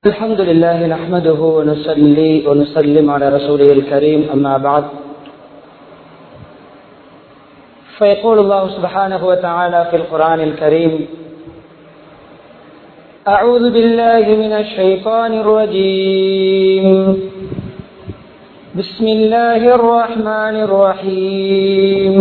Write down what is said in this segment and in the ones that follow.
الحمد لله نحمده ونصلي ونسلم على رسوله الكريم أما بعد فيقول الله سبحانه وتعالى في القرآن الكريم أعوذ بالله من الشيطان الرجيم بسم الله الرحمن الرحيم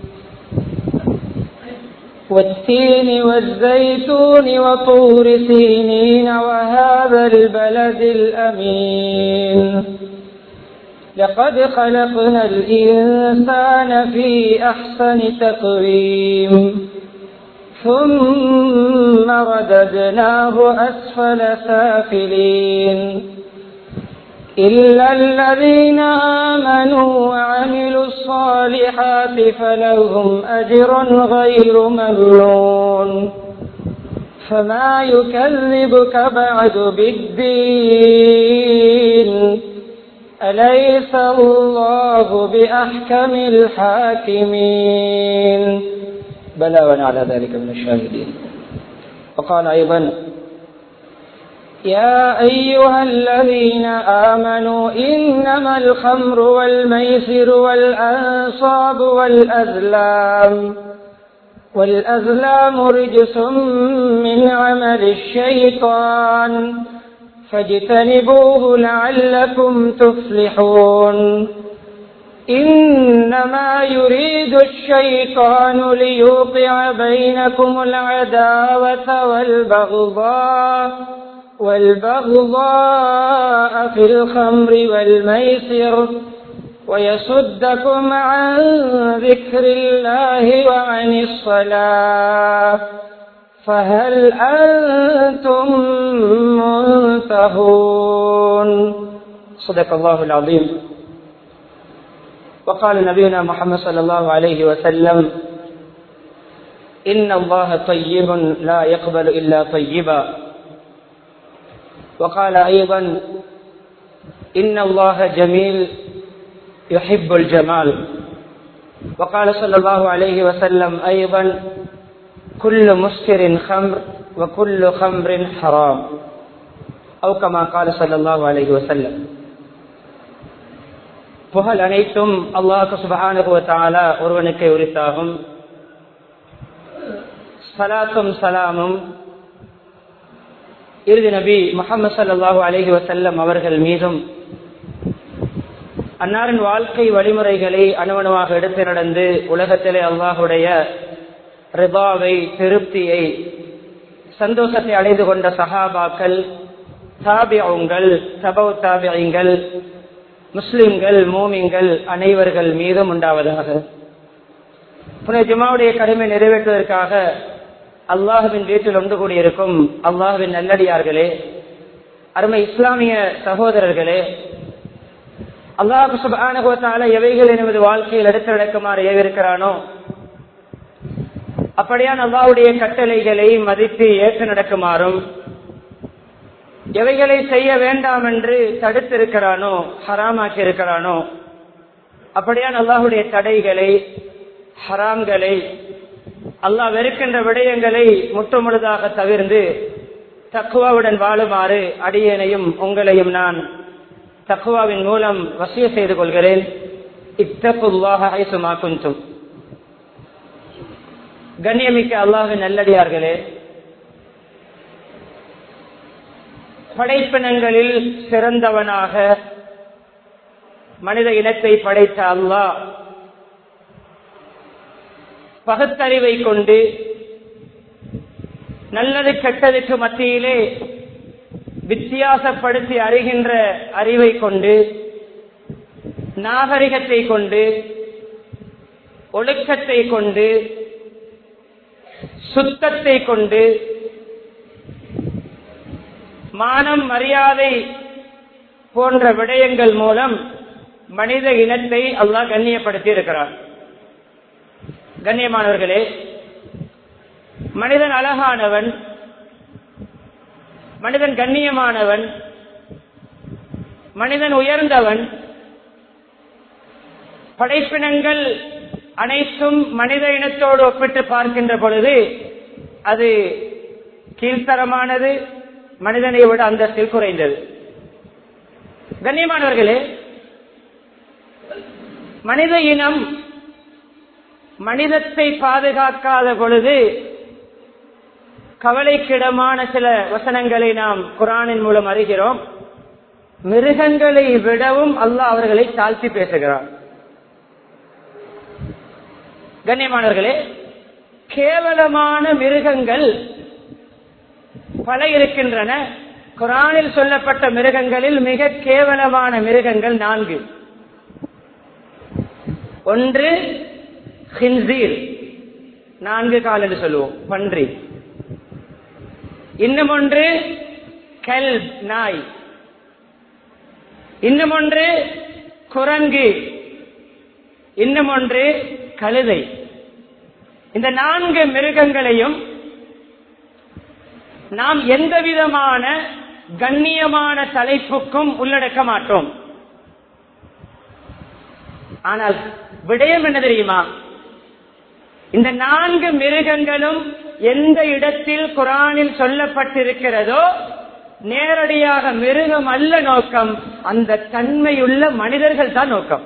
والتين والزيتون وطور سينين وهذا البلد الأمين لقد خلقنا الإنسان في أحسن تقويم ثم رددناه أسفل سافلين إلا الذين آمنوا وعملوا الصالحات فلهم أجر غير ممنون فما يكذبك بعد بالدين أليس الله بأحكم الحاكمين بلى ونعلى ذلك من الشاهدين وقال أيضا يا أيها الذين آمنوا إنما الخمر والميسر والأنصاب والأزلام والأزلام رجس من عمل الشيطان فاجتنبوه لعلكم تفلحون إنما يريد الشيطان ليوقع بينكم العداوة والبغضاء والبغضاء في الخمر والميسر ويصدكم عن ذكر الله وعن الصلاة فهل أنتم منتهون صدق الله العظيم وقال نبينا محمد صلى الله عليه وسلم إن الله طيب لا يقبل إلا طيبا وقال أيضا إن الله جميل يحب الجمال وقال صلى الله عليه وسلم أيضا كل مسكر خمر وكل خمر حرام أو كما قال صلى الله عليه وسلم புகழ் அனைத்தும் அல்லாஹு சுபஹானுகுவத்தாலா ஒருவனுக்கு உரித்தாகும் சலாத்தும் சலாமும் இறுதி நபி முகமது சல்லாஹூ அலஹி வசல்லம் அவர்கள் மீதும் அன்னாரின் வாழ்க்கை வழிமுறைகளை அணுவணுவாக எடுத்து நடந்து உலகத்திலே அல்லாஹுடைய ரிபாவை திருப்தியை சந்தோஷத்தை அடைந்து கொண்ட சஹாபாக்கள் தாபியங்கள் சபவ் தாபியங்கள் முஸ்லிம்கள் மூமிங்கள் அனைவர்கள் மீதும் உண்டாவதாக புனித ஜுமாவுடைய கடமை நிறைவேற்றுவதற்காக அல்லாஹுவின் வீட்டில் ஒன்று கூடியிருக்கும் அல்லாஹுவின் நல்லடியார்களே அருமை இஸ்லாமிய சகோதரர்களே அல்லாஹு சுபானுகத்தால எவைகள் எனது வாழ்க்கையில் எடுத்து நடக்குமாறு ஏவிருக்கிறானோ அப்படியான் அல்லாவுடைய கட்டளைகளை மதித்து ஏற்று நடக்குமாறும் எவைகளை செய்ய வேண்டாம் என்று தடுத்திருக்கிறானோ ஹராமாக்கி இருக்கிறானோ அப்படியான் அல்லாஹுடைய தடைகளை ஹராம்களை அல்லாஹ் வெறுக்கின்ற விடயங்களை முற்றுமுழுதாக தவிர்ந்து தக்குவாவுடன் வாழுமாறு அடியேனையும் உங்களையும் நான் தக்குவாவின் மூலம் வசிய செய்து கொள்கிறேன் இத்தகுவாக ஐசுமா குந்தும் கண்ணியமிக்க அல்லாஹின் நல்லடியார்களே படைப்பினங்களில் சிறந்தவனாக மனித இனத்தை படைத்த அல்லாஹ் பகுத்தறிவை கொண்டு நல்லது கெட்டதுக்கு மத்தியிலே வித்தியாசப்படுத்தி அறிகின்ற அறிவை கொண்டு நாகரிகத்தை கொண்டு ஒழுக்கத்தை கொண்டு சுத்தத்தை கொண்டு மானம் மரியாதை போன்ற விடயங்கள் மூலம் மனித இனத்தை அல்லாஹ் கண்ணியப்படுத்தி இருக்கிறார் கண்ணியமானவர்களே மனிதன் அழகானவன் மனிதன் கண்ணியமானவன் மனிதன் உயர்ந்தவன் படைப்பினங்கள் அனைத்தும் மனித இனத்தோடு ஒப்பிட்டு பார்க்கின்ற பொழுது அது கீழ்த்தரமானது மனிதனை விட அந்தஸ்தில் குறைந்தது கண்ணியமானவர்களே மனித இனம் மனிதத்தை பாதுகாக்காத பொழுது கவலைக்கிடமான சில வசனங்களை நாம் குரானின் மூலம் அறிகிறோம் மிருகங்களை விடவும் அல்லாஹ் அவர்களை தாழ்த்தி பேசுகிறார் கண்ணியமானவர்களே கேவலமான மிருகங்கள் பல இருக்கின்றன குரானில் சொல்லப்பட்ட மிருகங்களில் மிக கேவலமான மிருகங்கள் நான்கு ஒன்று ஹின்சீர் நான்கு கால் என்று சொல்லுவோம் பன்றி இன்னும் ஒன்று கல் நாய் இன்னும் ஒன்று குரங்கு இன்னும் ஒன்று கழுதை இந்த நான்கு மிருகங்களையும் நாம் எந்த விதமான கண்ணியமான தலைப்புக்கும் உள்ளடக்க மாட்டோம் ஆனால் விடயம் என்ன தெரியுமா இந்த நான்கு மிருகங்களும் எந்த இடத்தில் குரானில் சொல்லப்பட்டிருக்கிறதோ நேரடியாக மிருகம் அல்ல நோக்கம் அந்த தன்மையுள்ள மனிதர்கள் தான் நோக்கம்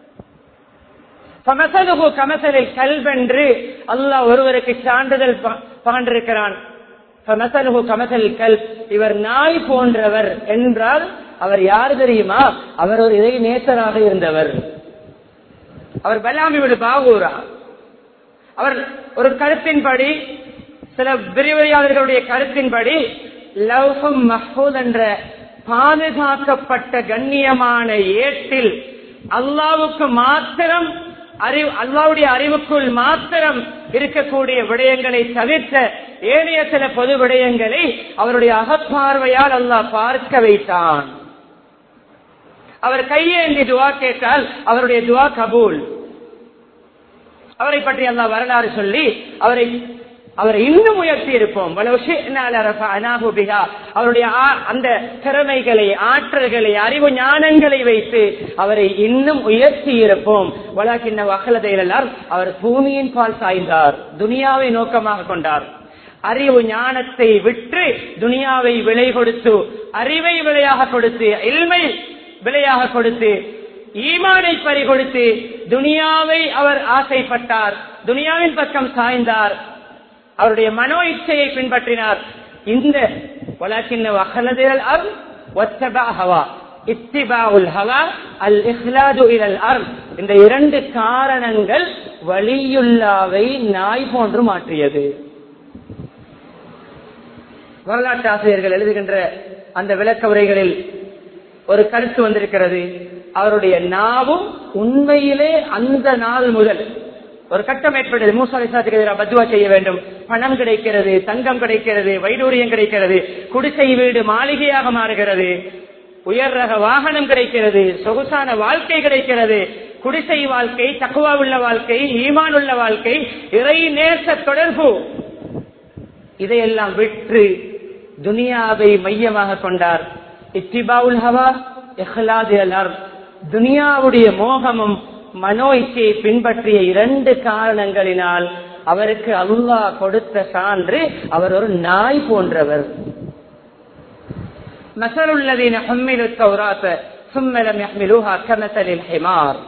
கமசலுகு கமசலை கல்வென்று அல்லாஹ் ஒருவருக்கு சான்றிதழ் பாண்டிருக்கிறான் கமசலுகு கமசல் கல் இவர் நாய் போன்றவர் என்றால் அவர் யார் தெரியுமா அவர் ஒரு இறை நேசராக இருந்தவர் அவர் பலாமி விடு பாகூரா அவர் ஒரு கருத்தின்படி சில விரிவுரையாளர்களுடைய கருத்தின்படி லவ்ஹம் மஹூத் என்ற பாதுகாக்கப்பட்ட கண்ணியமான ஏட்டில் அல்லாவுக்கு மாத்திரம் அறிவு அல்லாவுடைய அறிவுக்குள் மாத்திரம் இருக்கக்கூடிய விடயங்களை தவிர்த்த ஏனைய சில பொது விடயங்களை அவருடைய அகப்பார்வையால் அல்லாஹ் பார்க்க வைத்தான் அவர் கையேந்தி துவா கேட்டால் அவருடைய துவா கபூல் அவரை பற்றி அல்லாஹ் வரலாறு சொல்லி அவரை அவரை இன்னும் உயர்த்தி இருப்போம் அவருடைய அந்த திறமைகளை ஆற்றல்களை அறிவு ஞானங்களை வைத்து அவரை இன்னும் உயர்த்தி இருப்போம் வழக்கின்ன வகலதையிலார் அவர் பூமியின் பால் சாய்ந்தார் துனியாவை நோக்கமாக கொண்டார் அறிவு ஞானத்தை விட்டு துனியாவை விலை கொடுத்து அறிவை விலையாக கொடுத்து இல்மை விலையாக கொடுத்து ஈமானை பறி கொடுத்து துனியாவை அவர் ஆசைப்பட்டார் துனியாவின் பக்கம் சாய்ந்தார் அவருடைய மனோ இச்சையை பின்பற்றினார் இந்த வழக்கின் வகலதிரல் அர் ஒத்தபா ஹவா இத்திபாவுல் ஹவா அல் இஹ்லாது இலல் அர் இந்த இரண்டு காரணங்கள் வலியுல்லாவை நாய் போன்று மாற்றியது வரலாற்று ஆசிரியர்கள் எழுதுகின்ற அந்த விளக்க உரைகளில் ஒரு கருத்து வந்திருக்கிறது அவருடைய நாவும் உண்மையிலே அந்த நாள் முதல் ஒரு கட்டம் ஏற்பட்டது மூசாலிசாத்துக்கு எதிராக பத்துவா செய்ய வேண்டும் பணம் கிடைக்கிறது தங்கம் கிடைக்கிறது வைடூரியம் கிடைக்கிறது குடிசை வீடு மாளிகையாக மாறுகிறது உயர் ரக வாகனம் கிடைக்கிறது சொகுசான வாழ்க்கை கிடைக்கிறது குடிசை வாழ்க்கை தக்குவா உள்ள வாழ்க்கை ஈமான் உள்ள வாழ்க்கை இறை நேச தொடர்பு இதையெல்லாம் விற்று துனியாவை மையமாக கொண்டார் இத்திபாவுல் ஹவா எஹ்லாது துனியாவுடைய மோகமும் மனோ இச்சையை பின்பற்றிய இரண்டு காரணங்களினால் அவருக்கு அல்லாஹ் கொடுத்த சான்று அவர் ஒரு நாய் போன்றவர் மசலுள்ளதின் ஹம்மிலு தௌராத்த சும்மலம் யஹ்மிலுஹா கமசலில் ஹிமார்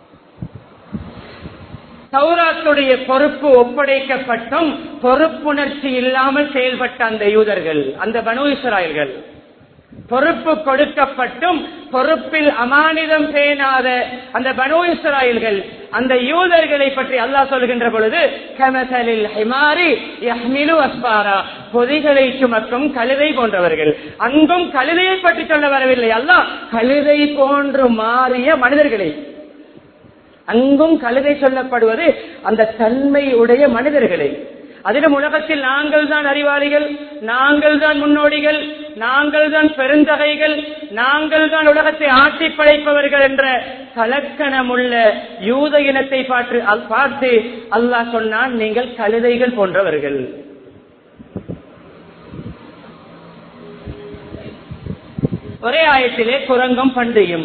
சௌராத்துடைய பொறுப்பு ஒப்படைக்கப்பட்டும் பொறுப்புணர்ச்சி இல்லாமல் செயல்பட்ட அந்த யூதர்கள் அந்த பனு இஸ்ராயல்கள் பொறுப்பு கொடுக்கப்பட்டும் பொறுப்பில் அமானிதம் பேணாத அந்த பனு இஸ்ராயல்கள் அந்த யூதர்களை பற்றி அல்லாஹ் சொல்கின்ற பொழுது கமசலில் ஹிமாரி யஹ்மிலு அஸ்பாரா பொதிகளை சுமக்கும் கழுதை போன்றவர்கள் அங்கும் கழுதையை பற்றி சொல்ல வரவில்லை அல்லாஹ் கழுதை போன்று மாறிய மனிதர்களை அங்கும் கழுதை சொல்லப்படுவது அந்த தன்மை உடைய மனிதர்களை அதிலும் உலகத்தில் நாங்கள் தான் அறிவாளிகள் நாங்கள் தான் முன்னோடிகள் நாங்கள் தான் பெருந்தகைகள் நாங்கள் தான் உலகத்தை ஆட்டி படைப்பவர்கள் என்ற கலக்கணமுள்ள யூத இனத்தை பார்த்து பார்த்து அல்லாஹ் சொன்னான் நீங்கள் கழுதைகள் போன்றவர்கள் ஒரே ஆயத்திலே குரங்கும் பன்றியும்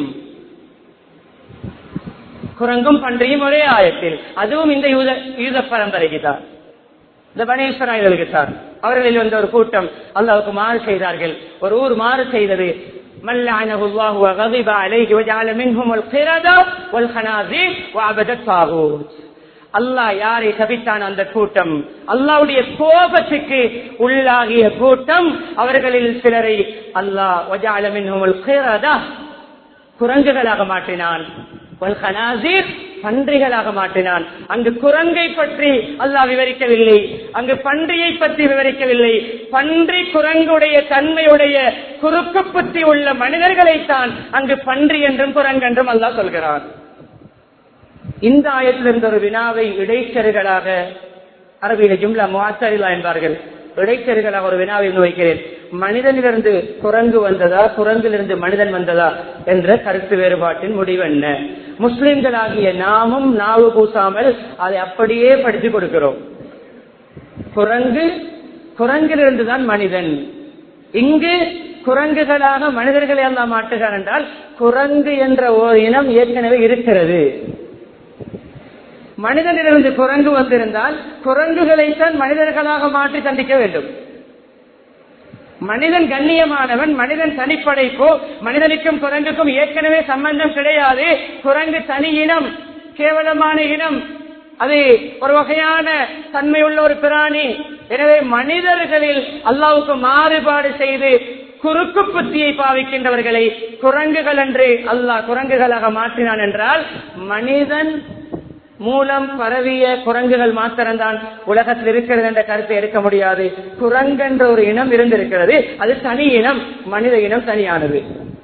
குரங்கும் பன்றியும் ஒரே ஆயத்தில் அதுவும் இந்த யூத யூத பரம்பரைக்கு தான் இந்த பனீஸ்வராயர்களுக்கு தான் அவர்களில் வந்த ஒரு கூட்டம் அல்லாவுக்கு மாறு செய்தார்கள் ஒரு ஊர் மாறு செய்தது من لعنه الله وغضب عليه وجعل منهم القردة والخنازير وعبد الطاغوت அல்லாஹ் யாரை சபித்தான் அந்த கூட்டம் அல்லாவுடைய கோபத்துக்கு உள்ளாகிய கூட்டம் அவர்களில் சிலரை அல்லாஹ் வஜால மின்ஹுமுல் qiradah குரங்குகளாக மாற்றினான் வல்கனாசீர் பன்றிகளாக மாற்றினான் அங்கு குரங்கை பற்றி அல்லாஹ் விவரிக்கவில்லை அங்கு பன்றியை பற்றி விவரிக்கவில்லை பன்றி குரங்குடைய தன்மையுடைய குறுக்கு புத்தி உள்ள மனிதர்களைத்தான் அங்கு பன்றி என்றும் குரங்கென்றும் அல்லாஹ் சொல்கிறான் இந்த ஆயத்திலிருந்து ஒரு வினாவை இடைச்செருகளாக அரபியில ஜும்லா முவாத்தரிலா என்பார்கள் இடைச்செருகளாக ஒரு வினாவை வைக்கிறேன் மனிதனிலிருந்து குரங்கு வந்ததா குரங்கிலிருந்து மனிதன் வந்ததா என்ற கருத்து வேறுபாட்டின் முடிவு என்ன முஸ்லிம்களாகிய நாமும் நாவு பூசாமல் அதை அப்படியே படித்து கொடுக்கிறோம் குரங்கு குரங்கிலிருந்து தான் மனிதன் இங்கு குரங்குகளாக மனிதர்களை எல்லாம் மாட்டுகிறார் என்றால் குரங்கு என்ற ஒரு இனம் ஏற்கனவே இருக்கிறது மனிதனிலிருந்து குரங்கு வந்திருந்தால் குரங்குகளைத்தான் மனிதர்களாக மாற்றி தண்டிக்க வேண்டும் மனிதன் கண்ணியமானவன் மனிதன் தனிப்படைப்போ மனிதனுக்கும் குரங்குக்கும் ஏற்கனவே சம்பந்தம் கிடையாது குரங்கு தனி இனம் கேவலமான இனம் அது ஒரு வகையான தன்மையுள்ள ஒரு பிராணி எனவே மனிதர்களில் அல்லாவுக்கு மாறுபாடு செய்து குறுக்கு புத்தியை பாவிக்கின்றவர்களை குரங்குகள் என்று அல்லாஹ் குரங்குகளாக மாற்றினான் என்றால் மனிதன் மூலம் பரவிய குரங்குகள் மாத்திரம்தான் உலகத்தில் இருக்கிறது என்ற கருத்தை எடுக்க முடியாது குரங்கென்ற ஒரு இனம் இருந்திருக்கிறது அது தனி இனம் மனித இனம் தனியானது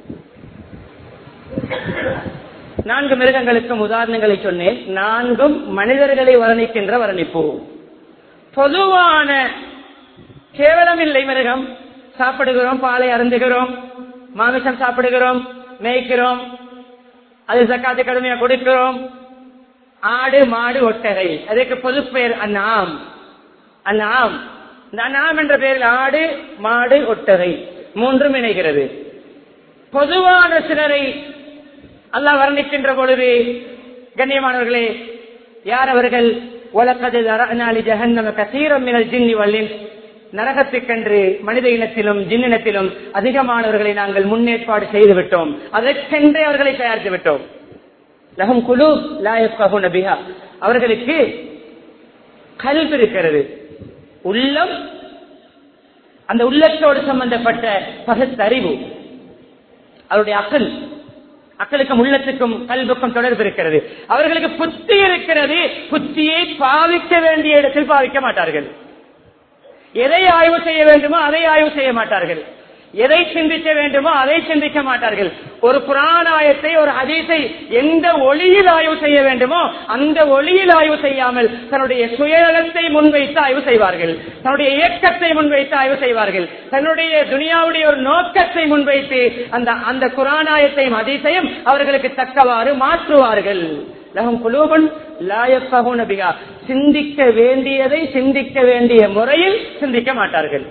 நான்கு மிருகங்களுக்கும் உதாரணங்களை சொன்னேன் நான்கும் மனிதர்களை வர்ணிக்கின்ற வர்ணிப்பு பொதுவான கேவலம் இல்லை மிருகம் சாப்பிடுகிறோம் பாலை அருந்துகிறோம் மாமிசம் சாப்பிடுகிறோம் மேய்க்கிறோம் அது சக்காத்து கடுமையா கொடுக்கிறோம் ஆடு மாடு ஒட்டகை அதுக்கு பொது பெயர் அண்ணாம் அண்ணாம் இந்த அண்ணாம் என்ற பெயரில் ஆடு மாடு ஒட்டகை மூன்றும் இணைகிறது பொதுவான சிலரை அல்லாஹ் வர்ணிக்கின்ற பொழுது கண்ணியமானவர்களே யார் அவர்கள் உலகது அரணாலி ஜெகன்னம கசீரம் மினல் ஜின்னி வல்லின் நரகத்துக்கென்று மனித இனத்திலும் ஜின்னினத்திலும் அதிகமானவர்களை நாங்கள் முன்னேற்பாடு செய்து விட்டோம் அதற்கென்றே அவர்களை தயாரித்து விட்டோம் லகம் குழு லாயப்பாகு நபிகா அவர்களுக்கு கல்வி இருக்கிறது உள்ளம் அந்த உள்ளத்தோடு சம்பந்தப்பட்ட பகுத்தறிவு அவருடைய அக்கல் அக்களுக்கும் உள்ளத்துக்கும் கல்வுக்கும் தொடர்பு இருக்கிறது அவர்களுக்கு புத்தி இருக்கிறது புத்தியை பாவிக்க வேண்டிய இடத்தில் பாவிக்க மாட்டார்கள் எதை ஆய்வு செய்ய வேண்டுமோ அதை ஆய்வு செய்ய மாட்டார்கள் எதை சிந்திக்க வேண்டுமோ அதை சிந்திக்க மாட்டார்கள் ஒரு புராணாயத்தை ஒரு ஹதீஸை எந்த ஒளியில் ஆய்வு செய்ய வேண்டுமோ அந்த ஒளியில் ஆய்வு செய்யாமல் தன்னுடைய சுயநலத்தை முன்வைத்து ஆய்வு செய்வார்கள் தன்னுடைய இயக்கத்தை முன்வைத்து ஆய்வு செய்வார்கள் தன்னுடைய துனியாவுடைய ஒரு நோக்கத்தை முன்வைத்து அந்த அந்த குரானாயத்தையும் ஹதீஸையும் அவர்களுக்கு தக்கவாறு மாற்றுவார்கள் லகம் குலூபன் லாயப்பகுன பிகா சிந்திக்க வேண்டியதை சிந்திக்க வேண்டிய முறையில் சிந்திக்க மாட்டார்கள்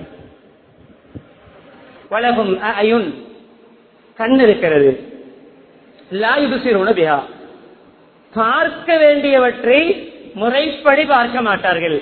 வலகும் அயுன் கண் இருக்கிறது லாயுசிறுன பிகா பார்க்க வேண்டியவற்றை முறைப்படி பார்க்க மாட்டார்கள்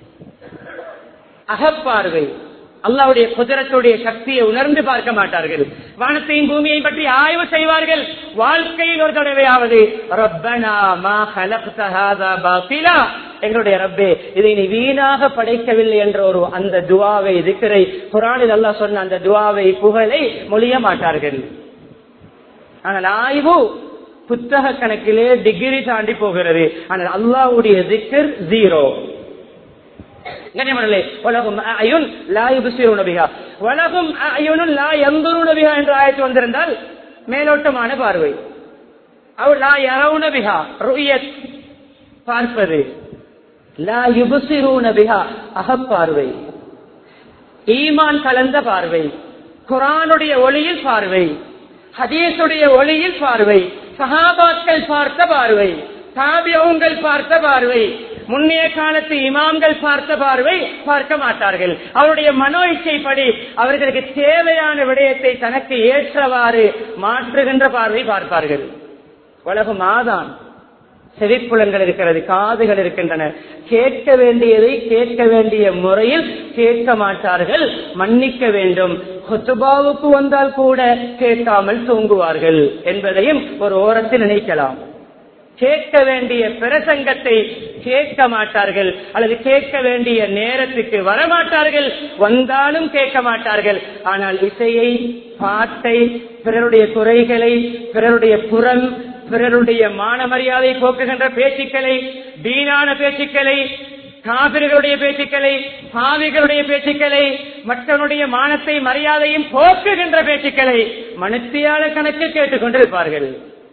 அகப்பார்வை அல்லாவுடைய குதிரத்துடைய சக்தியை உணர்ந்து பார்க்க மாட்டார்கள் வானத்தையும் பூமியை பற்றி ஆய்வு செய்வார்கள் வாழ்க்கையில் ஒரு தடவையாவது ரப்பனா மா கலப்த ஹாதா பாத்திலா எங்களுடைய ரப்பே இதை நீ வீணாக படைக்கவில்லை என்ற ஒரு அந்த துவாவை திக்கரை குரானில் அல்லா சொன்ன அந்த துவாவை புகழை மொழிய மாட்டார்கள் ஆனால் ஆய்வு புத்தக கணக்கிலே டிகிரி தாண்டி போகிறது ஆனால் அல்லாவுடைய திக்கர் ஜீரோ கண்ணியமனே உலகம் அயுன் லா யுபசிரு நபிகா உலகம் அயுனும் லா எந்தூரு நபிகா என்று ஆயத்து வந்திருந்தால் மேலோட்டமான பார்வை அவள் லா யரவு நபிகா ருயத் பார்ப்பது லா யுபசிரு நபிகா அகப்பார்வை ஈமான் கலந்த பார்வை குரானுடைய ஒளியில் பார்வை ஹதீசுடைய ஒளியில் பார்வை சஹாபாக்கள் பார்த்த பார்வை தாபியங்கள் பார்த்த பார்வை முன்னைய காலத்து இமாம்கள் பார்த்த பார்வை பார்க்க மாட்டார்கள் அவருடைய மனோ இச்சைப்படி அவர்களுக்கு தேவையான விடயத்தை தனக்கு ஏற்றவாறு மாற்றுகின்ற பார்வை பார்ப்பார்கள் உலகம் ஆதான் செவிப்புலன்கள் இருக்கிறது காதுகள் இருக்கின்றன கேட்க வேண்டியதை கேட்க வேண்டிய முறையில் கேட்க மாட்டார்கள் மன்னிக்க வேண்டும் ஹொத்துபாவுக்கு வந்தால் கூட கேட்காமல் தூங்குவார்கள் என்பதையும் ஒரு ஓரத்தில் நினைக்கலாம் கேட்க வேண்டிய பிரசங்கத்தை கேட்க மாட்டார்கள் அல்லது கேட்க வேண்டிய நேரத்துக்கு வரமாட்டார்கள் வந்தாலும் கேட்க மாட்டார்கள் ஆனால் இசையை பாட்டை பிறருடைய குறைகளை பிறருடைய புறம் பிறருடைய மான மரியாதை போக்குகின்ற பேச்சுக்களை வீணான பேச்சுக்களை காவிர்களுடைய பேச்சுக்களை பாவிகளுடைய பேச்சுக்களை மற்றவனுடைய மானத்தை மரியாதையும் போக்குகின்ற பேச்சுக்களை மனுத்தியால கணக்கு கேட்டுக்கொண்டிருப்பார்கள்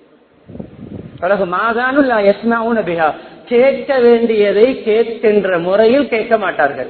பிறகு மாதானுல்லா எஸ்மாவுன பிஹா கேட்க வேண்டியதை கேட்கின்ற முறையில் கேட்க மாட்டார்கள்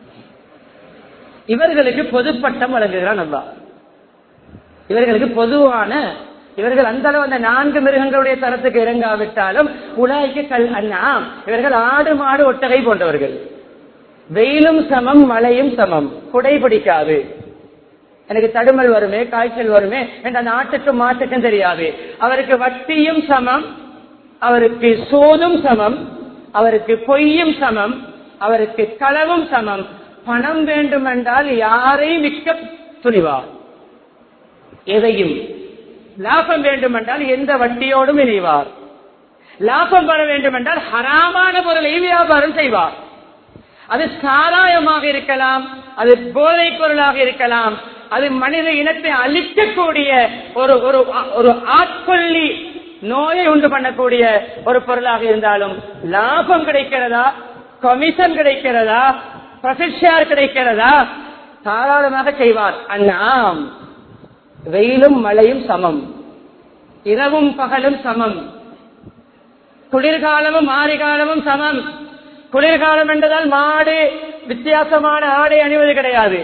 இவர்களுக்கு பொதுப்பட்டம் வழங்குகிறான் அல்லா இவர்களுக்கு பொதுவான இவர்கள் அந்த அளவு அந்த நான்கு மிருகங்களுடைய தரத்துக்கு இறங்காவிட்டாலும் உலாய்க்கு கல் அண்ணாம் இவர்கள் ஆடு மாடு ஒட்டகை போன்றவர்கள் வெயிலும் சமம் மழையும் சமம் குடை பிடிக்காது எனக்கு தடுமல் வருமே காய்ச்சல் வருமே என்ற நாட்டுக்கும் மாட்டுக்கும் தெரியாது அவருக்கு வட்டியும் சமம் அவருக்கு சோதும் சமம் அவருக்கு பொய்யும் சமம் அவருக்கு களவும் சமம் பணம் வேண்டுமென்றால் யாரையும் விற்க துணிவார் எதையும் லாபம் வேண்டுமென்றால் எந்த வட்டியோடும் இணைவார் லாபம் வர வேண்டுமென்றால் ஹராமான பொருளை வியாபாரம் செய்வார் அது சாராயமாக இருக்கலாம் அது போதைப் பொருளாக இருக்கலாம் அது மனித இனத்தை அழிக்கக்கூடிய ஒரு ஒரு ஒரு ஆட்கொள்ளி நோயை உண்டு பண்ணக்கூடிய ஒரு பொருளாக இருந்தாலும் லாபம் கிடைக்கிறதா கமிஷன் கிடைக்கிறதா ப்ரொஃபஷர் கிடைக்கிறதா தாராளமாக செய்வார் அண்ணாம் வெயிலும் மழையும் சமம் இரவும் பகலும் சமம் குளிர்காலமும் மாரிகாலமும் சமம் குளிர்காலம் என்றதால் மாடு வித்தியாசமான ஆடை அணிவது கிடையாது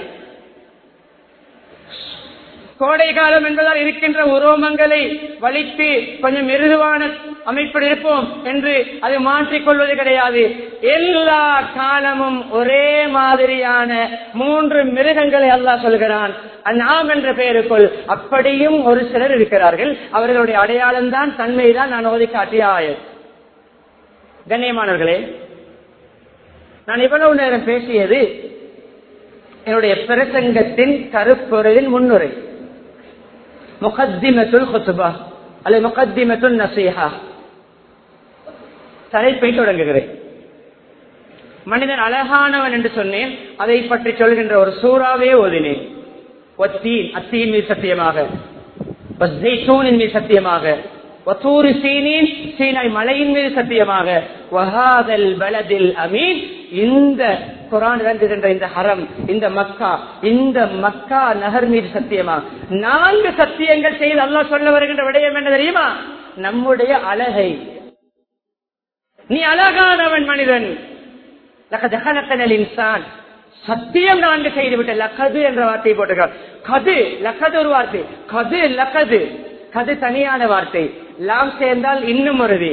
கோடை காலம் என்பதால் இருக்கின்ற உரோமங்களை வலித்து கொஞ்சம் மிருதுவான அமைப்பில் இருப்போம் என்று அதை மாற்றிக் கொள்வது கிடையாது எல்லா காலமும் ஒரே மாதிரியான மூன்று மிருகங்களை அல்லாஹ் சொல்கிறான் நாம் என்ற பெயருக்குள் அப்படியும் ஒரு சிலர் இருக்கிறார்கள் அவர்களுடைய அடையாளம் தான் தன்மைதான் நான் ஓதி காட்டிய ஆயர் கண்ணியமானவர்களே நான் இவ்வளவு நேரம் பேசியது என்னுடைய பிரசங்கத்தின் கருப்பொருளின் முன்னுரை முகத்திமத்துல் குத்துபா அல்லது முகத்திமத்துல் நசீஹா தலைப்பை தொடங்குகிறேன் மனிதன் அழகானவன் என்று சொன்னேன் அதை பற்றி சொல்கின்ற ஒரு சூறாவே ஓதினேன் ஒத்தீன் அத்தீன் மீது சத்தியமாக ஜெய்தூனின் மீது சத்தியமாக வத்தூரு சீனின் சீனாய் மலையின் மீது சத்தியமாக வஹாதல் பலதில் அமீன் இந்த குரான் இறங்குகின்ற இந்த ஹரம் இந்த மக்கா இந்த மக்கா நகர் மீது சத்தியமா நான்கு சத்தியங்கள் செய்து அல்லாஹ் சொல்ல வருகின்ற விடயம் என்ன தெரியுமா நம்முடைய அழகை நீ அழகானவன் மனிதன் இன்சான் சத்தியம் நான்கு செய்துவிட்ட லக்கது என்ற வார்த்தையை போட்டிருக்கார் கது லக்கது ஒரு வார்த்தை கது லக்கது கது தனியான வார்த்தை லாம் சேர்ந்தால் இன்னும் ஒரு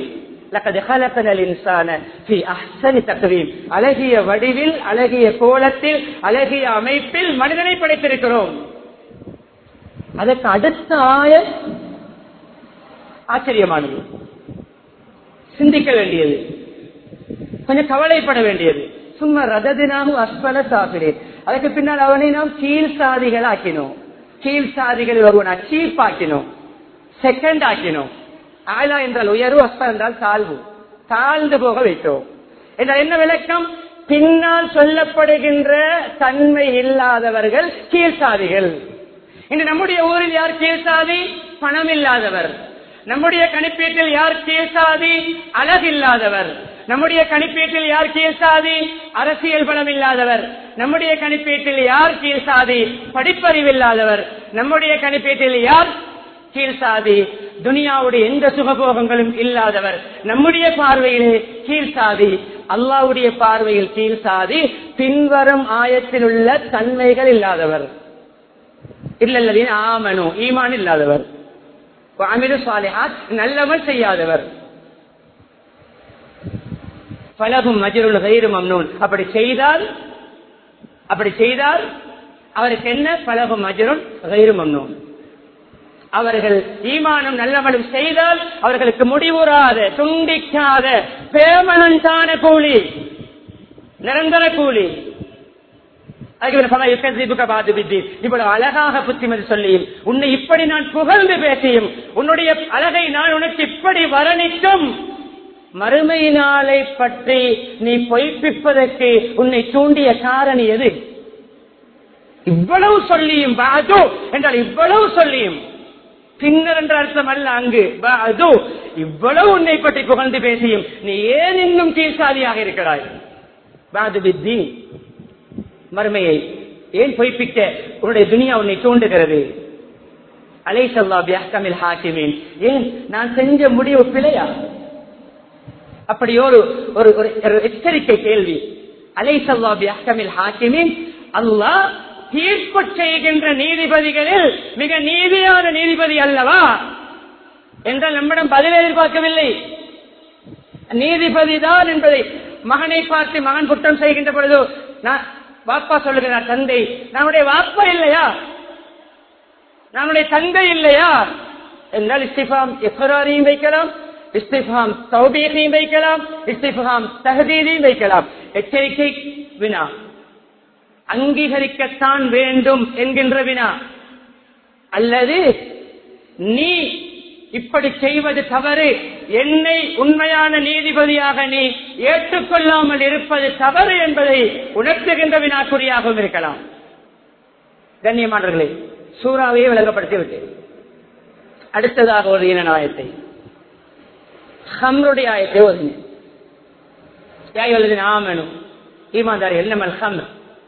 அழகிய வடிவில் அழகிய கோலத்தில் அழகிய அமைப்பில் மனிதனை படைத்திருக்கிறோம் அதற்கு அடுத்த ஆய ஆச்சரியமானது சிந்திக்க வேண்டியது கொஞ்சம் கவலைப்பட வேண்டியது சும்மா ரததினாமும் அஸ்பல சாப்பிடேன் அதுக்கு பின்னால் அவனை நாம் கீழ் சாதிகள் ஆக்கினோம் கீழ் சாதிகள் ஒருவன் சீப் ஆக்கினோம் செகண்ட் ஆக்கினோம் ஆலா என்றால் உயர்வு அஸ்ப என்றால் தாழ்வு தாழ்ந்து போக வைத்தோம் என்றால் என்ன விளக்கம் பின்னால் சொல்லப்படுகின்ற தன்மை இல்லாதவர்கள் கீழ்சாதிகள் இன்று நம்முடைய ஊரில் யார் கீழ்சாதி பணம் இல்லாதவர் நம்முடைய கணிப்பீட்டில் யார் கீழ்சாதி அழகில்லாதவர் நம்முடைய கணிப்பீட்டில் யார் கீழ்சாதி அரசியல் பலம் இல்லாதவர் நம்முடைய கணிப்பீட்டில் யார் கீழ்சாதி படிப்பறிவில்லாதவர் நம்முடைய கணிப்பீட்டில் யார் கீழ்சாதி துனியாவுடைய எந்த சுகபோகங்களும் இல்லாதவர் நம்முடைய பார்வையிலே கீழ்சாதி அல்லாவுடைய பார்வையில் கீழ்சாதி பின்வரும் ஆயத்தில் உள்ள தன்மைகள் இல்லாதவர் இல்லல்லதீன் ஆமனு ஈமான் இல்லாதவர் அமிரு சாலிஹாத் நல்லவர் செய்யாதவர் பலகும் மஜருள் கயிறு மம்னூன் அப்படி செய்தால் அப்படி செய்தால் அவருக்கு என்ன பலகும் மஜருள் கயிறு மம்னூன் அவர்கள் ஈமானும் நல்லவனும் செய்தால் அவர்களுக்கு முடிவுறாத துண்டிக்காத பேமனண்டான கூலி நிரந்தர கூலி இவ்வளவு அழகாக புத்திமதி சொல்லியும் உன்னை இப்படி நான் புகழ்ந்து பேசியும் உன்னுடைய அழகை நான் உனக்கு இப்படி வரணித்தும் மறுமை நாளை பற்றி நீ பொய்ப்பிப்பதற்கு உன்னை தூண்டிய காரணி எது இவ்வளவு சொல்லியும் பாது என்றால் இவ்வளவு சொல்லியும் பின்னர் என்ற அர்த்தம் அல்ல அங்கு பாது இவ்வளவு உன்னை பற்றி புகழ்ந்து பேசியும் நீ ஏன் இன்னும் கீழ்சாதியாக இருக்கிறாய் பாது வித்தி மறுமையை ஏன் பொய்ப்பிக்க உன்னுடைய துனியா உன்னை தூண்டுகிறது அலை சல்லாபி அஹ்கமில் ஹாக்கிமீன் ஏன் நான் செஞ்ச முடிவு பிழையா அப்படி ஒரு ஒரு ஒரு எச்சரிக்கை கேள்வி அலை சல்லாபி அஹ்கமில் ஹாக்கிமீன் அல்லாஹ் தீர்ப்பு செய்கின்ற நீதிபதிகளில் மிக நீதியான நீதிபதி அல்லவா என்றால் நம்மிடம் பதில் எதிர்பார்க்கவில்லை நீதிபதி தான் என்பதை மகனை பார்த்து மகன் குற்றம் செய்கின்ற பொழுது நான் வாப்பா சொல்லுகிறார் தந்தை நம்முடைய வாப்பா இல்லையா நம்முடைய தந்தை இல்லையா என்றால் இஸ்திஃபாம் எஃபராரியும் வைக்கலாம் இஸ்திஃபாம் தௌபீகையும் வைக்கலாம் இஸ்திஃபாம் தகதீரையும் வைக்கலாம் எச்சரிக்கை வினா அங்கீகரிக்கத்தான் வேண்டும் என்கின்ற வினா அல்லது நீ இப்படி செய்வது தவறு என்னை உண்மையான நீதிபதியாக நீ ஏற்றுக்கொள்ளாமல் இருப்பது தவறு என்பதை உணர்த்துகின்ற வினாக்குறியாகவும் இருக்கலாம் கண்ணியமானவர்களே சூறாவையே விளங்கப்படுத்தி விட்டேன் அடுத்ததாக ஒரு இன ஆயத்தை ஹம்ருடைய ஆயத்தை ஓதினேன் யாய் வல்லதின் ஆமனும் ஈமான்தாரிகள் நம்மள் ஹம்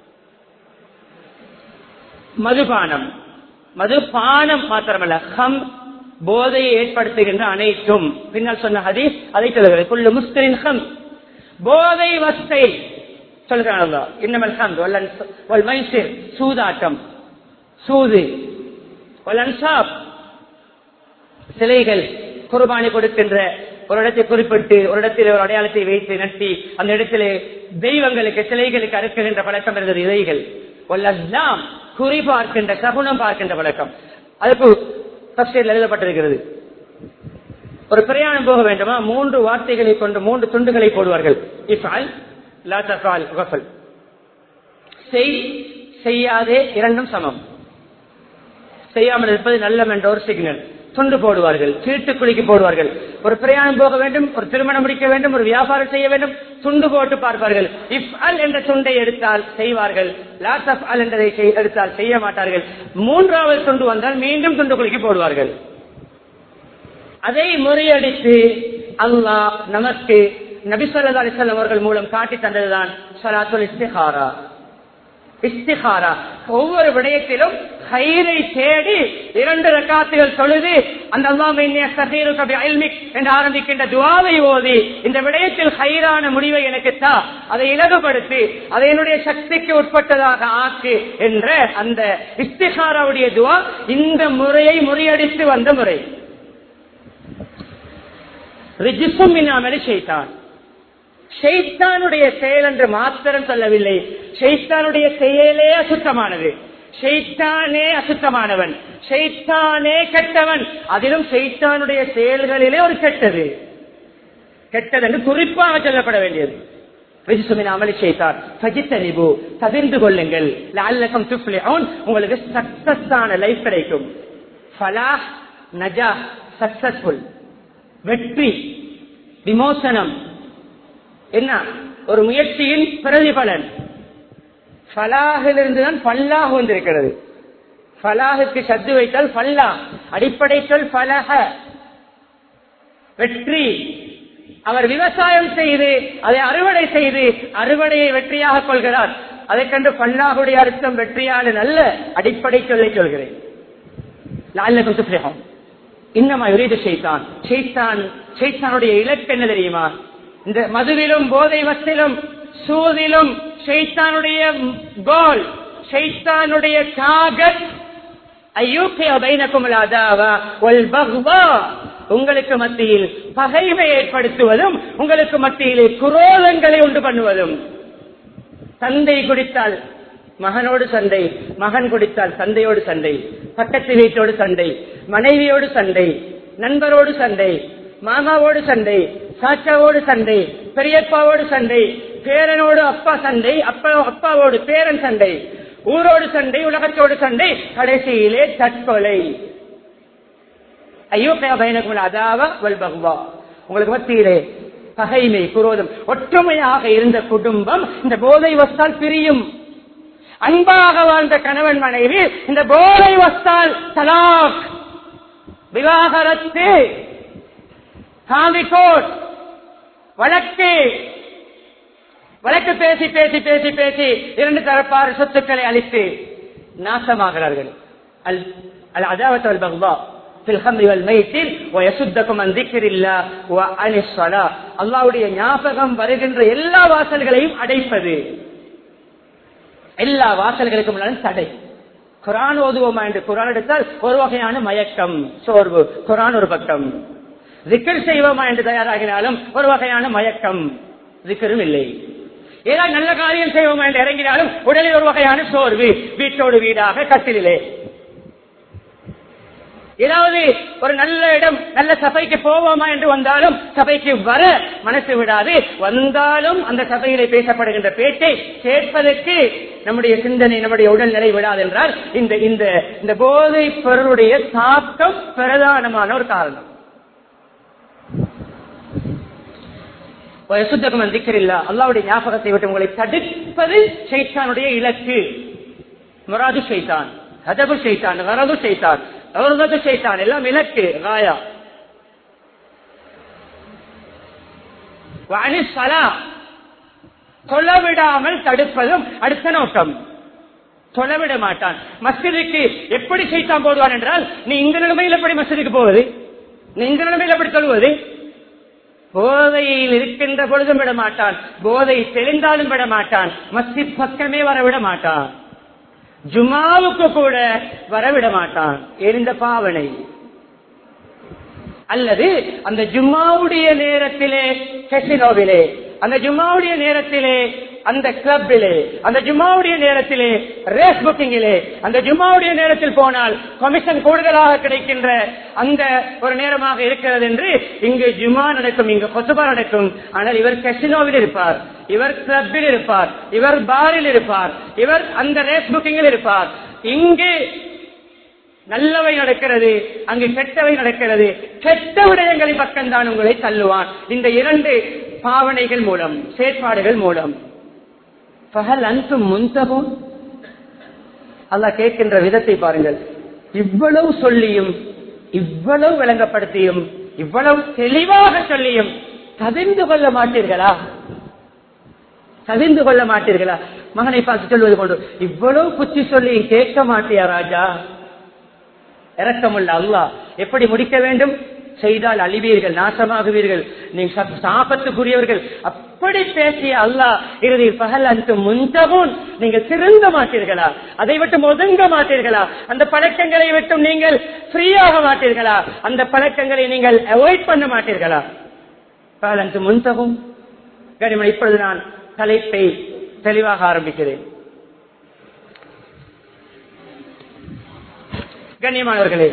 மதுபானம் மதுபானம் மாத்திரமல்ல ஹம் போதையை ஏற்படுத்துகின்ற அனைத்தும் பின்னால் சொன்ன ஹதீஸ் அதை சொல்லுகிறது குல்லு முஸ்கரின் ஹம் போதை வஸ்தை சொல்கிறான் இன்னமல் ஹம் வல் மைசிர் சூதாட்டம் சூது வல் அன்சாப் சிலைகள் குர்பானி கொடுக்கின்ற ஒரு இடத்தை குறிப்பிட்டு ஒரு இடத்தில் ஒரு அடையாளத்தை வைத்து நட்டி அந்த இடத்திலே தெய்வங்களுக்கு சிலைகளுக்கு அறுக்குகின்ற பழக்கம் இருந்தது இதைகள் ஒல்லாம் குறி பார்க்கின்ற சகுனம் பார்க்கின்ற பழக்கம் அதுக்கு தப்சீரில் எழுதப்பட்டிருக்கிறது ஒரு பிரயாணம் போக வேண்டுமா மூன்று வார்த்தைகளை கொண்டு மூன்று துண்டுகளை போடுவார்கள் இஃபால் லா தஃபால் கஃபல் செய் செய்யாதே இரண்டும் சமம் செய்யாமல் இருப்பது நல்லம் என்ற ஒரு சிக்னல் துண்டு போடுவார்கள் சீட்டுக்குழிக்கு போடுவார்கள் ஒரு பிரயாணம் போக வேண்டும் ஒரு திருமணம் முடிக்க வேண்டும் ஒரு வியாபாரம் செய்ய வேண்டும் துண்டு போட்டு பார்ப்பார்கள் இஃப் அல் என்ற துண்டை எடுத்தால் செய்வார்கள் லாஸ் அப் அல் என்றதை எடுத்தால் செய்ய மாட்டார்கள் மூன்றாவது துண்டு வந்தால் மீண்டும் துண்டுக்குழிக்கு போடுவார்கள் அதை முறியடித்து அல்லாஹ் நமக்கு நபிசல்லா அலிசல்லம் அவர்கள் மூலம் காட்டி தந்ததுதான் சலாத்துல் இஸ்திஹாரா இஸ்திகாரா ஒவ்வொரு விடயத்திலும் கயிறை தேடி இரண்டு ரக்காத்துகள் தொழுது அந்த என்று ஆரம்பிக்கின்ற துவாவை ஓதி இந்த விடயத்தில் கயிறான முடிவை எனக்கு தா அதை இலகுபடுத்தி அதை என்னுடைய சக்திக்கு உட்பட்டதாக ஆக்கு என்ற அந்த இஸ்திகாராவுடைய துவா இந்த முறையை முறியடித்து வந்த முறை ரிஜிசும் இன்னாமலை செய்தான் ஷெய்தானுடைய செயல் என்று மாத்திரம் சொல்லவில்லை ஷெய்தானுடைய செயலே அசுத்தமானது ஷெய்தானே அசுத்தமானவன் ஷெய்தானே கெட்டவன் அதிலும் ஷெய்தானுடைய செயல்களிலே ஒரு கெட்டது கெட்டது என்று குறிப்பாக சொல்லப்பட வேண்டியது அமளி செய்தார் பஜித்தறிவு தவிர்ந்து கொள்ளுங்கள் லால்லகம் துப்ளி அவன் உங்களுக்கு சக்சஸ் ஆன லைஃப் கிடைக்கும் ஃபலா நஜா சக்சஸ்ஃபுல் வெற்றி விமோசனம் என்ன ஒரு முயற்சியின் பிரதிபலன் ஃபலாகிலிருந்து தான் பல்லாக வந்திருக்கிறது ஃபலாகுக்கு சத்து வைத்தால் ஃபல்லா அடிப்படை சொல் ஃபலக வெற்றி அவர் விவசாயம் செய்து அதை அறுவடை செய்து அறுவடையை வெற்றியாக கொள்கிறார் அதை கண்டு பல்லாகுடைய அர்த்தம் வெற்றியான நல்ல அடிப்படை சொல்லை சொல்கிறேன் லால்லகம் சுப்ரேகம் இன்னமா யுரீது செய்தான் செய்தான் செய்தானுடைய இலக்கு என்ன தெரியுமா இந்த மதுவிலும் போதை வத்திலும் சூதிலும் ஷைத்தானுடைய கோல் ஷைத்தானுடைய டாகட் உங்களுக்கு மத்தியில் பகைமை ஏற்படுத்துவதும் உங்களுக்கு மத்தியிலே குரோதங்களை உண்டு பண்ணுவதும் தந்தை குடித்தால் மகனோடு சண்டை மகன் குடித்தால் தந்தையோடு சண்டை பக்கத்து வீட்டோடு சண்டை மனைவியோடு சண்டை நண்பரோடு சண்டை மாமாவோடு சண்டை சாச்சாவோடு சண்டை பெரியப்பாவோடு சண்டை பேரனோடு அப்பா சண்டை அப்பா அப்பாவோடு பேரன் சண்டை ஊரோடு சண்டை உலகத்தோடு சண்டை கடைசியிலே தற்கொலை ஐயோ பயணக்குள் அதாவா வல் பகுவா உங்களுக்கு மத்தியிலே பகைமை குரோதம் ஒற்றுமையாக இருந்த குடும்பம் இந்த போதை வஸ்தால் பிரியும் அன்பாக வாழ்ந்த கணவன் மனைவி இந்த போதை வஸ்தால் தலாக் விவாகரத்து காவிகோட் வழக்கு வழக்கு பேசி பேசி பேசி பேசி இரண்டு தரப்பாறு சொத்துக்களை அளித்து நாசமாகிறார்கள் அல் அல் அதாவத் அல் பக்வா அல்லாவுடைய ஞாபகம் வருகின்ற எல்லா வாசல்களையும் அடைப்பது எல்லா வாசல்களுக்கும் தடை குரான் ஓதுவோமா என்று குரான் எடுத்தால் ஒரு வகையான மயக்கம் சோர்வு குரான் ஒரு பக்கம் திக்கர் செய்வோமா என்று தயாராகினாலும் ஒரு வகையான மயக்கம் திக்கரும் இல்லை ஏதாவது நல்ல காரியம் செய்வோமா என்று இறங்கினாலும் உடலில் ஒரு வகையான சோர்வு வீட்டோடு வீடாக கட்டிலே ஏதாவது ஒரு நல்ல இடம் நல்ல சபைக்கு போவோமா என்று வந்தாலும் சபைக்கு வர மனசு விடாது வந்தாலும் அந்த சபையிலே பேசப்படுகின்ற பேச்சை கேட்பதற்கு நம்முடைய சிந்தனை நம்முடைய உடல்நிலை விடாது என்றால் இந்த இந்த இந்த போதை பொருளுடைய தாக்கம் பிரதானமான ஒரு காரணம் சுத்தகம் திக்கரில்லா அல்லாவுடைய ஞாபகத்தை விட்டு உங்களை தடுப்பது சைத்தானுடைய இலக்கு முராது சைத்தான் ஹதபு சைத்தான் வரது சைத்தான் அவரது சைத்தான் எல்லாம் இலக்கு ராயா தொலைவிடாமல் தடுப்பதும் அடுத்த நோக்கம் தொலைவிட மாட்டான் மஸ்ஜிதுக்கு எப்படி சைத்தான் போடுவான் என்றால் நீ இந்த நிலைமையில் எப்படி மஸ்ஜிதுக்கு போவது நீ இந்த நிலைமையில் எப்படி தொழுவது போதையில் இருக்கின்ற பொழுதும் விட மாட்டான் போதை தெளிந்தாலும் விட மாட்டான் மஸ்ஜித் பக்கமே வரவிட மாட்டான் ஜுமாவுக்கு கூட வரவிட மாட்டான் எரிந்த பாவனை அல்லது அந்த ஜும்மாவுடைய நேரத்திலே கெசினோவிலே அந்த ஜும்மாவுடைய நேரத்திலே அந்த கிளப்பிலே அந்த ஜும்மாவுடைய நேரத்திலே ரேஸ் புக்கிங்கிலே அந்த ஜும்மாவுடைய நேரத்தில் போனால் கமிஷன் கூடுதலாக கிடைக்கின்ற அந்த ஒரு நேரமாக இருக்கிறது என்று இங்கு ஜும்மா நடக்கும் இங்கு கொசுபா நடக்கும் ஆனால் இவர் கெசினோவில் இருப்பார் இவர் கிளப்பில் இருப்பார் இவர் பாரில் இருப்பார் இவர் அந்த ரேஸ் புக்கிங்கில் இருப்பார் இங்கு நல்லவை நடக்கிறது அங்கு கெட்டவை நடக்கிறது கெட்ட விடயங்களின் பக்கம்தான் உங்களை தள்ளுவான் இந்த இரண்டு பாவனைகள் மூலம் செயற்பாடுகள் மூலம் பகல் அன்பு முன்தகும் அல்லா கேட்கின்ற விதத்தை பாருங்கள் இவ்வளவு சொல்லியும் இவ்வளவு விளங்கப்படுத்தியும் இவ்வளவு தெளிவாக சொல்லியும் தவிர்ந்து கொள்ள மாட்டீர்களா தவிர்ந்து கொள்ள மாட்டீர்களா மகனை பார்த்து சொல்வது கொண்டு இவ்வளவு புத்தி சொல்லி கேட்க மாட்டியா ராஜா இறக்கமுள்ள அல்லா எப்படி முடிக்க வேண்டும் செய்தால் அழிவீர்கள் நாசமாகுவீர்கள் நீங்க சாபத்துக்குரியவர்கள் அப்படி பேசிய அல்லாஹ் இறுதியில் பகல் அந்த முந்தவும் நீங்கள் திருந்த மாட்டீர்களா அதை விட்டு ஒதுங்க மாட்டீர்களா அந்த பழக்கங்களை விட்டும் நீங்கள் ஃப்ரீயாக மாட்டீர்களா அந்த பழக்கங்களை நீங்கள் அவாய்ட் பண்ண மாட்டீர்களா பகல் அந்த முந்தவும் கனிமன் இப்பொழுது நான் தலைப்பை தெளிவாக ஆரம்பிக்கிறேன் கண்ணியமானவர்களே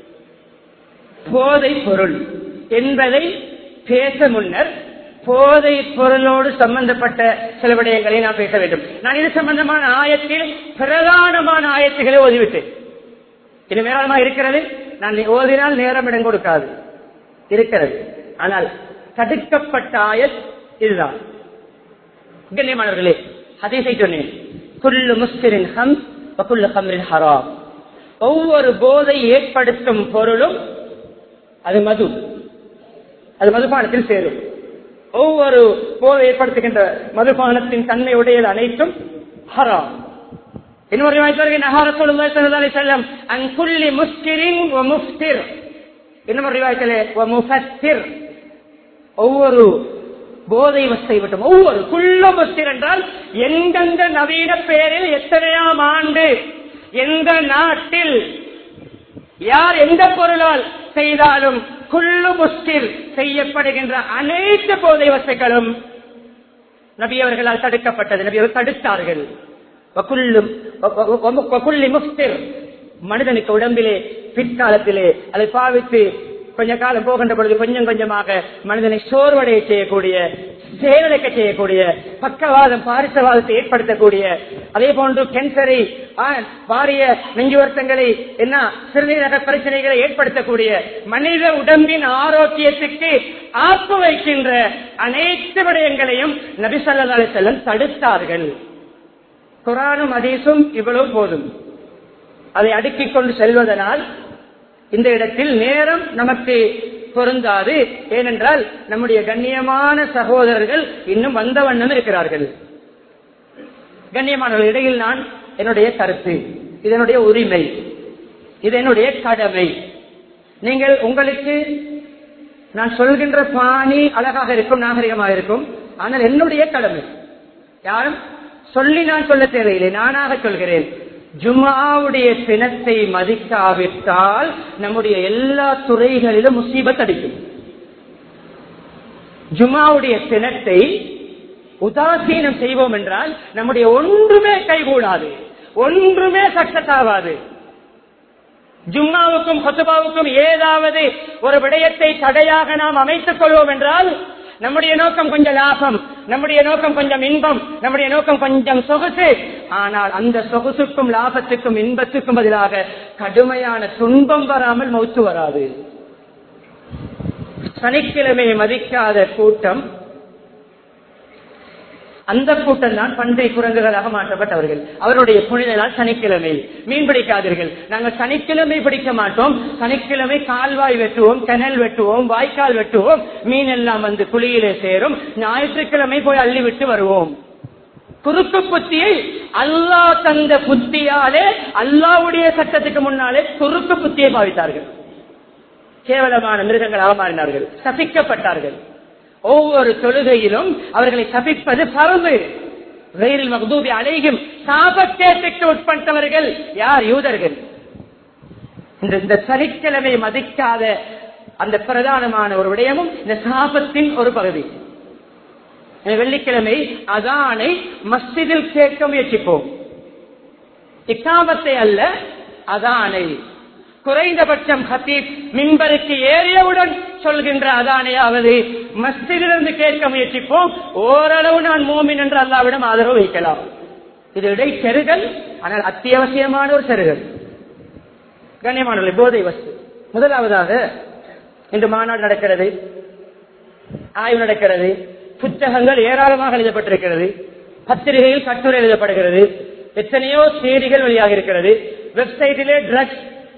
போதை பொருள் என்பதை பேச முன்னர் போதை பொருளோடு சம்பந்தப்பட்ட சில விடயங்களை நான் பேச வேண்டும் நான் இது சம்பந்தமான ஆயத்தில் பிரதானமான ஆயத்துகளை ஓதிவிட்டேன் இது மேலாளமாக இருக்கிறது நான் ஓதினால் நேரம் இடம் கொடுக்காது இருக்கிறது ஆனால் தடுக்கப்பட்ட ஆயத் இதுதான் கண்ணியமானவர்களே ஹதீஸை சொன்னேன் குல்லு முஸ்லின் ஹம் வகுல்லு ஹம்ரின் ஹராம் ஒவ்வொரு போதை ஏற்படுத்தும் பொருளும் அது மது அது மதுபானத்தில் சேரும் ஒவ்வொரு போதை ஏற்படுத்துகின்ற மதுபானத்தின் தன்மை உடையது அனைத்தும் ஹராம் இன்னொரு வாய்ப்பு செல்லம் அங்குள்ளி முஸ்கிரின் முஃப்திர் இன்னொரு வாய்ப்பிலே ஒவ்வொரு போதை வசை விட்டும் ஒவ்வொரு குள்ள முஸ்திர் என்றால் எந்தெந்த நவீன பெயரில் எத்தனையாம் ஆண்டு எந்த நாட்டில் யார் எந்த பொருளால் செய்தாலும் குள்ளு முஸ்டில் செய்யப்படுகின்ற அனைத்து போதை வசைகளும் நபி அவர்களால் தடுக்கப்பட்டது நபி அவர்கள் தடுத்தார்கள் குள்ளி முஃப்திர் மனிதனுக்கு உடம்பிலே பிற்காலத்திலே அதை பாவித்து கொஞ்ச காலம் போகின்ற பொழுது கொஞ்சம் கொஞ்சமாக மனிதனை சோர்வடைய செய்யக்கூடிய செயலடைக்க செய்யக்கூடிய பக்கவாதம் பாரிசவாதத்தை ஏற்படுத்தக்கூடிய அதே போன்று கேன்சரை பாரிய நெஞ்சுவர்த்தங்களை என்ன சிறுநீரக பிரச்சனைகளை ஏற்படுத்தக்கூடிய மனித உடம்பின் ஆரோக்கியத்துக்கு ஆப்பு வைக்கின்ற அனைத்து விடயங்களையும் நபிசல்லா செல்லம் தடுத்தார்கள் குரானும் அதீசும் இவ்வளவு போதும் அதை அடுக்கிக் கொண்டு செல்வதனால் இந்த இடத்தில் நேரம் நமக்கு பொருந்தாது ஏனென்றால் நம்முடைய கண்ணியமான சகோதரர்கள் இன்னும் வந்த வண்ணம் இருக்கிறார்கள் கண்ணியமானவர்கள் இடையில் நான் என்னுடைய கருத்து இதனுடைய உரிமை இது என்னுடைய கடமை நீங்கள் உங்களுக்கு நான் சொல்கின்ற பாணி அழகாக இருக்கும் நாகரிகமாக இருக்கும் ஆனால் என்னுடைய கடமை யாரும் சொல்லி நான் சொல்ல தேவையில்லை நானாக சொல்கிறேன் ஜுமாவுடைய பிணத்தை மதிக்காவிட்டால் நம்முடைய எல்லா துறைகளிலும் முசீபத் அடிக்கும் ஜுமாவுடைய பிணத்தை உதாசீனம் செய்வோம் என்றால் நம்முடைய ஒன்றுமே கைகூடாது ஒன்றுமே சக்சஸ் ஆகாது ஜும்மாவுக்கும் கொத்துபாவுக்கும் ஏதாவது ஒரு விடயத்தை தடையாக நாம் அமைத்துக் கொள்வோம் என்றால் நம்முடைய நோக்கம் கொஞ்சம் லாபம் நம்முடைய நோக்கம் கொஞ்சம் இன்பம் நம்முடைய நோக்கம் கொஞ்சம் சொகுசு ஆனால் அந்த சொகுசுக்கும் லாபத்துக்கும் இன்பத்துக்கும் பதிலாக கடுமையான துன்பம் வராமல் மௌத்து வராது சனிக்கிழமையை மதிக்காத கூட்டம் அந்த கூட்டம் தான் பண்டை குரங்குகளாக மாற்றப்பட்டவர்கள் அவருடைய புனித நாள் சனிக்கிழமை மீன் பிடிக்காதீர்கள் நாங்கள் சனிக்கிழமை பிடிக்க மாட்டோம் சனிக்கிழமை கால்வாய் வெட்டுவோம் கனல் வெட்டுவோம் வாய்க்கால் வெட்டுவோம் மீன் எல்லாம் வந்து குழியிலே சேரும் ஞாயிற்றுக்கிழமை போய் அள்ளி விட்டு வருவோம் குறுக்கு புத்தியை அல்லாஹ் தந்த புத்தியாலே அல்லாவுடைய சட்டத்துக்கு முன்னாலே குறுக்கு புத்தியை பாவித்தார்கள் கேவலமான மிருகங்களாக மாறினார்கள் சபிக்கப்பட்டார்கள் ஒவ்வொரு தொழுகையிலும் அவர்களை சபிப்பது பருவு வெயிலில் மகதூபி அலைகும் சாபக்கேட்டுக்கு உட்பட்டவர்கள் யார் யூதர்கள் இந்த இந்த சனிக்கிழமை மதிக்காத அந்த பிரதானமான ஒரு விடயமும் இந்த சாபத்தின் ஒரு பகுதி வெள்ளிக்கிழமை அதானை மஸ்ஜிதில் கேட்க முயற்சிப்போம் இக்காமத்தை அல்ல அதானை குறைந்தபட்சம் ஹத்தீப் மின்பருக்கு ஏறியவுடன் சொல்கின்ற அதானையாவது மஸ்திலிருந்து கேட்க முயற்சிப்போம் ஓரளவு நான் மோமின் என்று அல்லாவிடம் ஆதரவு வைக்கலாம் இது இடை செருகல் ஆனால் அத்தியாவசியமான ஒரு செருகல் கண்ணியமானவர்கள் போதை வஸ்து முதலாவதாக இன்று மாநாடு நடக்கிறது ஆய்வு நடக்கிறது புத்தகங்கள் ஏராளமாக எழுதப்பட்டிருக்கிறது பத்திரிகையில் கட்டுரை எழுதப்படுகிறது எத்தனையோ செய்திகள் வெளியாக இருக்கிறது வெப்சைட்டிலே ட்ரக்ஸ்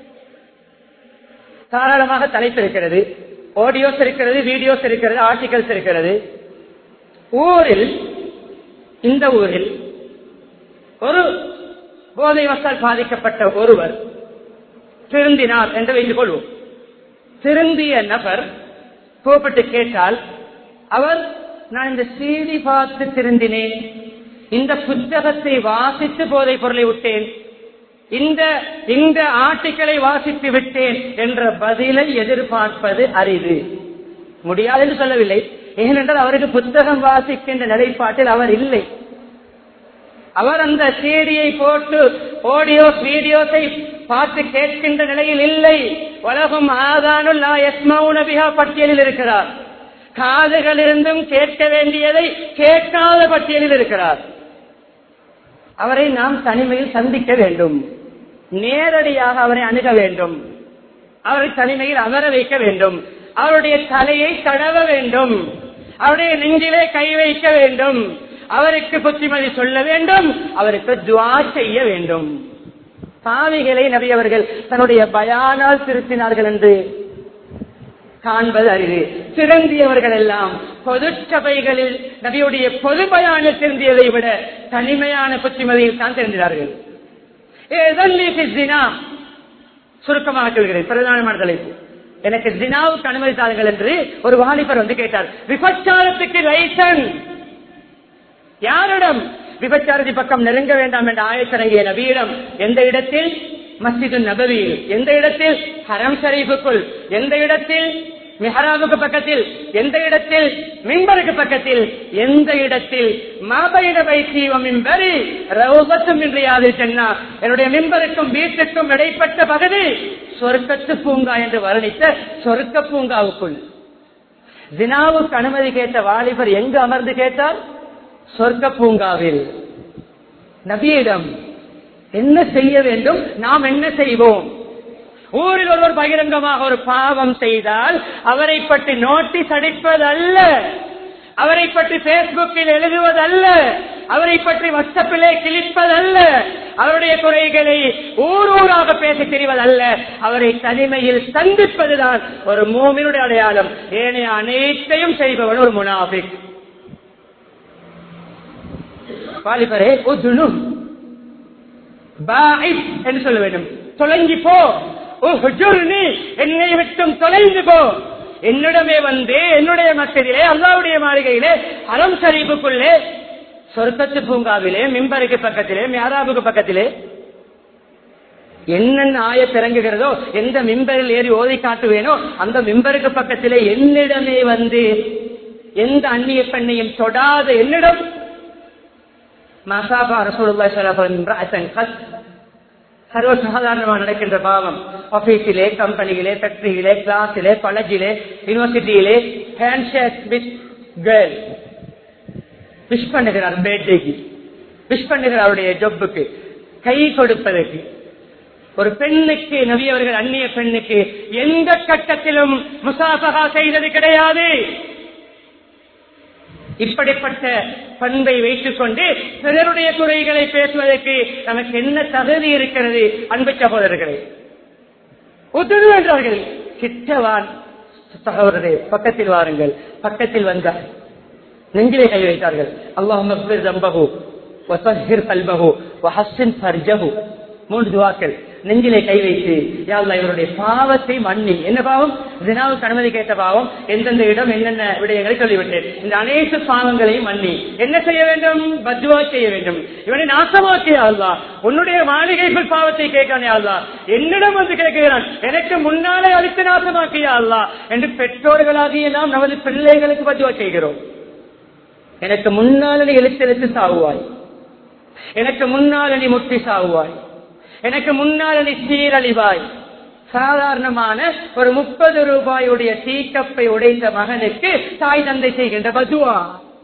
தாராளமாக தலைப்பிருக்கிறது ஆடியோஸ் இருக்கிறது வீடியோஸ் இருக்கிறது ஆர்டிகல்ஸ் இருக்கிறது ஊரில் இந்த ஊரில் ஒரு போதை வசால் பாதிக்கப்பட்ட ஒருவர் திருந்தினார் என்று வைத்துக் கொள்வோம் திருந்திய நபர் கூப்பிட்டு கேட்டால் அவர் நான் இந்த செய்தி பார்த்து திருந்தினேன் இந்த புத்தகத்தை வாசித்து போதை பொருளை விட்டேன் இந்த இந்த ஆர்டிக்கலை வாசித்து விட்டேன் என்ற பதிலை எதிர்பார்ப்பது அரிது முடியாது என்று சொல்லவில்லை ஏனென்றால் அவருக்கு புத்தகம் வாசிக்கின்ற நிலைப்பாட்டில் அவர் இல்லை அவர் அந்த சீடியை போட்டு ஆடியோஸ் வீடியோஸை பார்த்து கேட்கின்ற நிலையில் இல்லை உலகம் ஆதானுல்லா எஸ்மௌனபிகா பட்டியலில் இருக்கிறார் காதுகளிலிருந்தும் கேட்க வேண்டியதை கேட்காத பட்டியலில் இருக்கிறார் அவரை நாம் தனிமையில் சந்திக்க வேண்டும் நேரடியாக அவரை அணுக வேண்டும் அவரை தனிமையில் அமர வைக்க வேண்டும் அவருடைய தலையை தடவ வேண்டும் அவருடைய நெஞ்சிலே கை வைக்க வேண்டும் அவருக்கு புத்திமதி சொல்ல வேண்டும் அவருக்கு துவா செய்ய வேண்டும் பாவிகளை நபி அவர்கள் தன்னுடைய பயானால் திருத்தினார்கள் என்று காண்பது அறிவு திருந்தியவர்கள் எல்லாம் பொது சபைகளில் நபியுடைய பொது பயானில் திருந்தியதை விட தனிமையான புத்திமதியில் தான் தெரிந்தார்கள் சுருக்கமாக சொல்கிறேன் பிரதானமான தலைப்பு எனக்கு ஜினாவுக்கு அனுமதித்தார்கள் என்று ஒரு வாலிபர் வந்து கேட்டார் விபச்சாரத்துக்கு லைசன்ஸ் யாரிடம் விபச்சாரதி பக்கம் நெருங்க வேண்டாம் என்ற ஆயத்தரங்கிய நபியிடம் எந்த இடத்தில் மஸ்ஜிது நபவியில் எந்த இடத்தில் ஹரம் ஷரீஃபுக்குள் எந்த இடத்தில் மிஹராபுக்கு பக்கத்தில் எந்த இடத்தில் மின்பருக்கு பக்கத்தில் எந்த இடத்தில் மாபையிட வைத்தீவ மின்பரி ரவுபத்தும் இன்றையாது சென்னா என்னுடைய மின்பருக்கும் வீட்டுக்கும் இடைப்பட்ட பகுதி சொர்க்கத்து பூங்கா என்று வர்ணித்த சொர்க்க பூங்காவுக்குள் தினாவுக்கு அனுமதி கேட்ட வாலிபர் எங்கு அமர்ந்து கேட்டார் சொர்க்க பூங்காவில் நபியிடம் என்ன செய்ய வேண்டும் நாம் என்ன செய்வோம் ஊரில் ஒருவர் பகிரங்கமாக ஒரு பாவம் செய்தால் அவரை பற்றி நோட்டீஸ் அடிப்பதல்ல அவரை பற்றி பேஸ்புக்கில் எழுதுவதல்ல அவரை பற்றி வாட்ஸ்அப்பிலே கிழிப்பதல்ல அவருடைய குறைகளை ஊர் ஊராக பேசி தெரிவதல்ல அவரை தனிமையில் சந்திப்பதுதான் ஒரு மூமினுடைய அடையாளம் ஏனைய அனைத்தையும் செய்பவன் ஒரு முனாபிக் வாலிபரே உதுனும் பாயிஸ் என்று சொல்ல வேண்டும் தொலைஞ்சி போ உஹ்ஜுர்னி, என்னை விட்டும் தொலைந்து போ என்னிடமே வந்து என்னுடைய மசதியிலே அல்லாவுடைய மாளிகையிலே அலம் ஷரீஃபுக்குள்ளே சொர்க்கத்து பூங்காவிலே மிம்பருக்கு பக்கத்திலே மியாராபுக்கு பக்கத்திலே என்னென்ன ஆய பிறங்குகிறதோ எந்த மிம்பரில் ஏறி ஓதி காட்டுவேனோ அந்த மிம்பருக்கு பக்கத்திலே என்னிடமே வந்து எந்த அந்நிய பெண்ணையும் தொடாத என்னிடம் மசாபா ரசூலுல்லாஹி ஸல்லல்லாஹு அலைஹி வஸல்லம் கஸ் சர்வசாதாரணமாக நடக்கின்ற பாவம் ஆபீஸிலே கம்பெனியிலே ஃபேக்டரியிலே கிளாஸிலே காலேஜிலே யூனிவர்சிட்டியிலே ஹேண்ட்ஷேக் வித் கேர்ள் விஷ் பண்ணுகிறார் பேர்டேக்கு விஷ் பண்ணுகிறார் அவருடைய ஜொப்புக்கு கை கொடுப்பதற்கு ஒரு பெண்ணுக்கு நபி அவர்கள் அந்நிய பெண்ணுக்கு எந்த கட்டத்திலும் முசாபகா செய்தது கிடையாது இப்படிப்பட்ட பண்பை வைத்துக் கொண்டு பிறருடைய குறைகளை பேசுவதற்கு நமக்கு என்ன தகுதி இருக்கிறது அன்பு சகோதரர்களே உதவி என்றார்கள் கிட்டவான் சகோதரரே பக்கத்தில் வாருங்கள் பக்கத்தில் வந்தார் நெஞ்சிலே கை வைத்தார்கள் அல்லாஹ் தம்பகு வசஹிர் கல்பகு வஹஸ்ஸின் ஃபர்ஜஹு மூன்று துவாக்கள் நெஞ்சிலே கை வைத்து யாழ்லா இவருடைய பாவத்தை மன்னி என்ன பாவம் தினாவுக்கு அனுமதி கேட்ட பாவம் எந்தெந்த இடம் என்னென்ன விடயங்களை சொல்லிவிட்டேன் இந்த அனைத்து பாவங்களையும் மன்னி என்ன செய்ய வேண்டும் பத்வா செய்ய வேண்டும் இவனை நாசமாக்கிய அல்லா உன்னுடைய மாளிகைக்குள் பாவத்தை கேட்கானே அல்லா என்னிடம் வந்து கேட்கிறான் எனக்கு முன்னாலே அழித்து நாசமாக்கிய அல்லா என்று பெற்றோர்களாகிய நாம் நமது பிள்ளைகளுக்கு பத்வா செய்கிறோம் எனக்கு முன்னால நீ எழுத்து எழுத்து சாவுவாய் எனக்கு முன்னால நீ முட்டி சாவுவாய் எனக்கு முன்னால நீ சீரழிவாய் சாதாரணமான ஒரு முப்பது ரூபாயுடைய டீக்கப்பை உடைந்த மகனுக்கு தாய் தந்தை செய்கின்ற பதுவா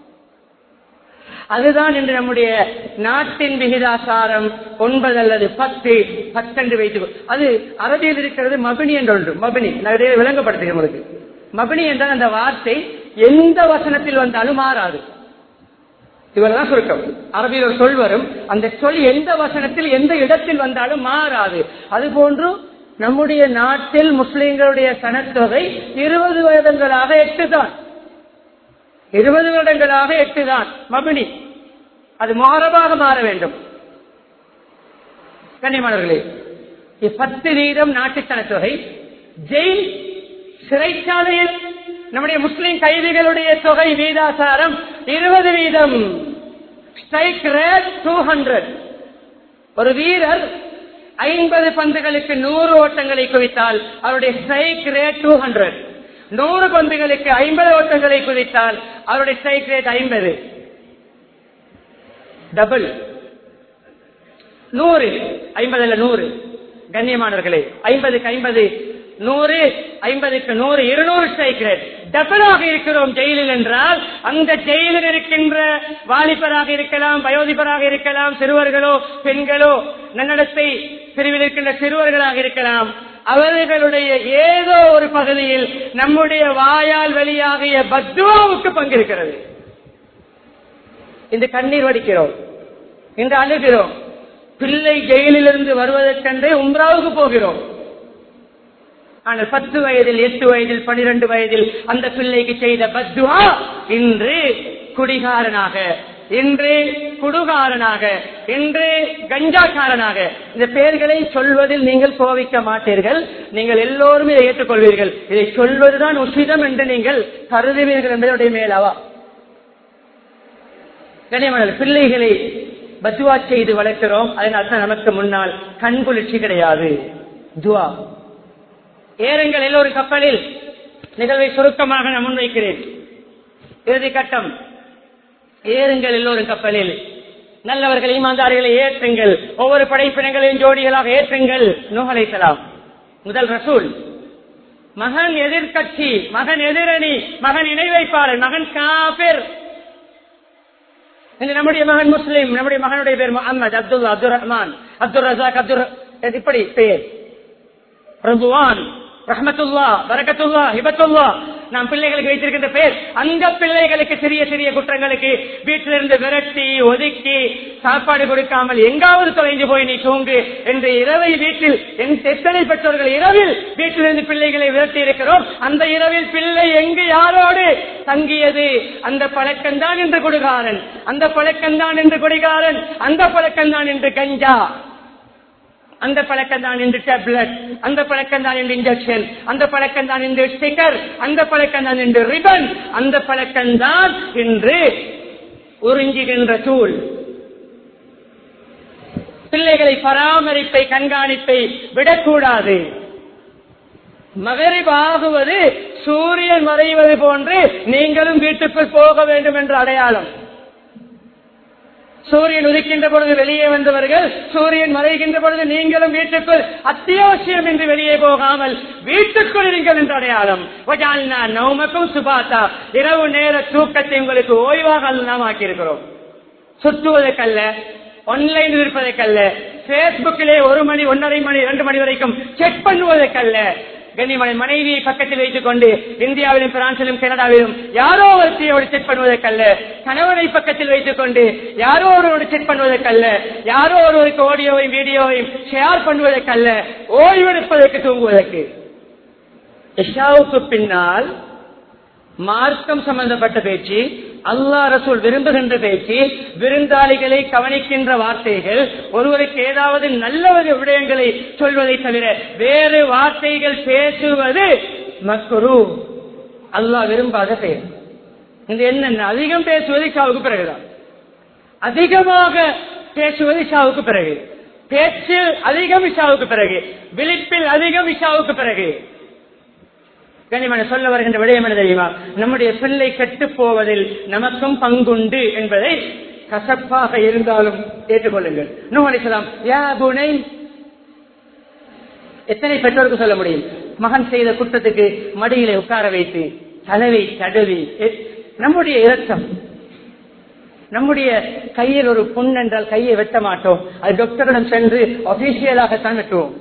அதுதான் இன்று நம்முடைய நாட்டின் விகிதாசாரம் ஒன்பது அல்லது பத்து பத்தென்று வைத்து அது அரபியில் இருக்கிறது மபினி என்று ஒன்று மபினி நான் இடையே விளங்கப்படுத்துகிறேன் உங்களுக்கு மபினி என்றால் அந்த வார்த்தை எந்த வசனத்தில் வந்தாலும் மாறாது இவர்தான் சுருக்கம் அரபியில் ஒரு சொல் வரும் அந்த சொல் எந்த வசனத்தில் எந்த இடத்தில் வந்தாலும் மாறாது அது போன்று நம்முடைய நாட்டில் முஸ்லிம்களுடைய சனத்தொகை இருபது வருடங்களாக எட்டு தான் இருபது வருடங்களாக எட்டு தான் மபினி அது மாறமாக மாற வேண்டும் கண்ணியமானவர்களே பத்து வீதம் நாட்டு சனத்தொகை ஜெயில் சிறைச்சாலையில் நம்முடைய முஸ்லிம் கைதிகளுடைய தொகை வீதாசாரம் இருபது வீதம் ஸ்ட்ரைக் ரேட் டூ ஹண்ட்ரட் ஒரு வீரர் ஐம்பது பந்துகளுக்கு நூறு ஓட்டங்களை குவித்தால் அவருடைய ஸ்ட்ரைக் ரேட் டூ ஹண்ட்ரட் நூறு பந்துகளுக்கு ஐம்பது ஓட்டங்களை குவித்தால் அவருடைய ஸ்ட்ரைக் ரேட் ஐம்பது டபுள் நூறு ஐம்பது அல்ல நூறு கண்ணியமானவர்களே ஐம்பதுக்கு ஐம்பது நூறு ஐம்பதுக்கு நூறு இருநூறு ஸ்ட்ரைக் ரேட் டபுளாக இருக்கிறோம் ஜெயிலில் என்றால் அந்த ஜெயிலில் இருக்கின்ற வாலிபராக இருக்கலாம் வயோதிபராக இருக்கலாம் சிறுவர்களோ பெண்களோ நன்னடத்தை பிரிவில் இருக்கின்ற சிறுவர்களாக இருக்கலாம் அவர்களுடைய ஏதோ ஒரு பகுதியில் நம்முடைய வாயால் வெளியாகிய பத்வாவுக்கு பங்கிருக்கிறது இந்த கண்ணீர் வடிக்கிறோம் இன்று அழுகிறோம் பிள்ளை ஜெயிலிலிருந்து வருவதற்கென்றே உம்ராவுக்கு போகிறோம் ஆனால் பத்து வயதில் எட்டு வயதில் பனிரெண்டு வயதில் அந்த பிள்ளைக்கு செய்த பத்வா இன்று குடிகாரனாக இன்று குடுகாரனாக இன்று கஞ்சாக்காரனாக இந்த பெயர்களை சொல்வதில் நீங்கள் கோவிக்க மாட்டீர்கள் நீங்கள் எல்லோருமே இதை ஏற்றுக்கொள்வீர்கள் இதை சொல்வதுதான் உசிதம் என்று நீங்கள் கருதுவீர்கள் என்பதுடைய மேலாவா கனிமணல் பிள்ளைகளை பத்துவா செய்து வளர்க்கிறோம் அதனால் தான் நமக்கு முன்னால் கண் குளிர்ச்சி கிடையாது துவா ஏறுங்கள் எல்லோரும் கப்பலில் நிகழ்வை சுருக்கமாக நான் முன்வைக்கிறேன் இறுதி கட்டம் ஏறுங்கள் எல்லோரும் கப்பலில் நல்லவர்கள் ஈமான்தாரிகளை ஏற்றுங்கள் ஒவ்வொரு படைப்பினங்களையும் ஜோடிகளாக ஏற்றுங்கள் நூகலைசலாம் முதல் ரசூல் மகன் எதிர்கட்சி மகன் எதிரணி மகன் இணை வைப்பாளர் மகன் காபிர் இன்று நம்முடைய மகன் முஸ்லிம் நம்முடைய மகனுடைய பேர் முகமது அப்துல்லா அப்துல் ரஹ்மான் அப்துல் ரசாக் அப்துல் இப்படி பேர் ரபுவான் ரஹமத்துல்லா பரகத்துல்லா ஹிபத்துல்லா நாம் பிள்ளைகளுக்கு வைத்திருக்கின்ற பேர் அந்த பிள்ளைகளுக்கு சிறிய சிறிய குற்றங்களுக்கு வீட்டிலிருந்து விரட்டி ஒதுக்கி சாப்பாடு கொடுக்காமல் எங்காவது தொலைந்து போய் நீ தூங்கு என்று இரவை வீட்டில் எத்தனை பெற்றோர்கள் இரவில் வீட்டிலிருந்து பிள்ளைகளை விரட்டி இருக்கிறோம் அந்த இரவில் பிள்ளை எங்கு யாரோடு தங்கியது அந்த பழக்கம்தான் என்று குடிகாரன் அந்த பழக்கம்தான் என்று குடிகாரன் அந்த பழக்கம்தான் என்று கஞ்சா அந்த பழக்கம் தான் என்று டேப்லெட் அந்த பழக்கம் தான் என்று இன்ஜெக்ஷன் அந்த பழக்கம் தான் என்று ஸ்டிக்கர் அந்த பழக்கம் தான் என்று ரிபன் அந்த பழக்கம் தான் என்று உறிஞ்சுகின்ற தூள் பிள்ளைகளை பராமரிப்பை கண்காணிப்பை விடக்கூடாது மகரிப் ஆகுவது சூரியன் மறைவது போன்று நீங்களும் வீட்டுக்குள் போக வேண்டும் என்ற அடையாளம் சூரியன் உதிக்கின்ற பொழுது வெளியே வந்தவர்கள் சூரியன் மறைகின்ற பொழுது நீங்களும் வீட்டுக்குள் அத்தியாவசியம் என்று வெளியே போகாமல் வீட்டுக்குள் இருங்கள் என்ற அடையாளம் நௌமக்கும் சுபாத்தா இரவு நேர தூக்கத்தை உங்களுக்கு ஓய்வாக நாம் ஆக்கியிருக்கிறோம் சுற்றுவதற்கல்ல ஆன்லைன் இருப்பதற்கல்ல பேஸ்புக்கிலே ஒரு மணி ஒன்றரை மணி இரண்டு மணி வரைக்கும் செக் பண்ணுவதற்கல்ல கண்ணிமனை மனைவியை பக்கத்தில் வைத்துக் கொண்டு இந்தியாவிலும் பிரான்சிலும் கனடாவிலும் யாரோ ஒருத்தையோடு செக் பண்ணுவதற்கல்ல கணவனை பக்கத்தில் வைத்துக் கொண்டு யாரோ ஒருவரோடு செக் பண்ணுவதற்கல்ல யாரோ ஒருவருக்கு ஆடியோவையும் வீடியோவையும் ஷேர் பண்ணுவதற்கல்ல ஓய்வெடுப்பதற்கு தூங்குவதற்கு இஷாவுக்கு பின்னால் மார்க்கம் சம்பந்தப்பட்ட பேச்சு அல்லா ரசூல் விரும்புகின்ற பேச்சு விருந்தாளிகளை கவனிக்கின்ற வார்த்தைகள் ஒருவருக்கு ஏதாவது நல்ல விடயங்களை சொல்வதை தவிர வேறு வார்த்தைகள் பேசுவது மக்குரு அல்லாஹ் விரும்பாத பெயர் இந்த என்ன அதிகம் பேசுவது இஷாவுக்கு பிறகுதான் அதிகமாக பேசுவது இஷாவுக்கு பிறகு பேச்சில் அதிகம் இஷாவுக்கு பிறகு விழிப்பில் அதிகம் இஷாவுக்கு பிறகு கனிமன சொல்ல வருகின்ற விடயம் என்ன தெரியுமா நம்முடைய பிள்ளை கெட்டு போவதில் நமக்கும் பங்குண்டு என்பதை கசப்பாக இருந்தாலும் ஏற்றுக்கொள்ளுங்கள் நூலிசலாம் யா புனை எத்தனை பெற்றோருக்கு சொல்ல முடியும் மகன் செய்த குற்றத்துக்கு மடியிலே உட்கார வைத்து தலைவை தடவி நம்முடைய இரத்தம் நம்முடைய கையில் ஒரு புண் என்றால் கையை வெட்ட மாட்டோம் அது டாக்டரிடம் சென்று அபிஷியலாகத்தான் வெட்டுவோம்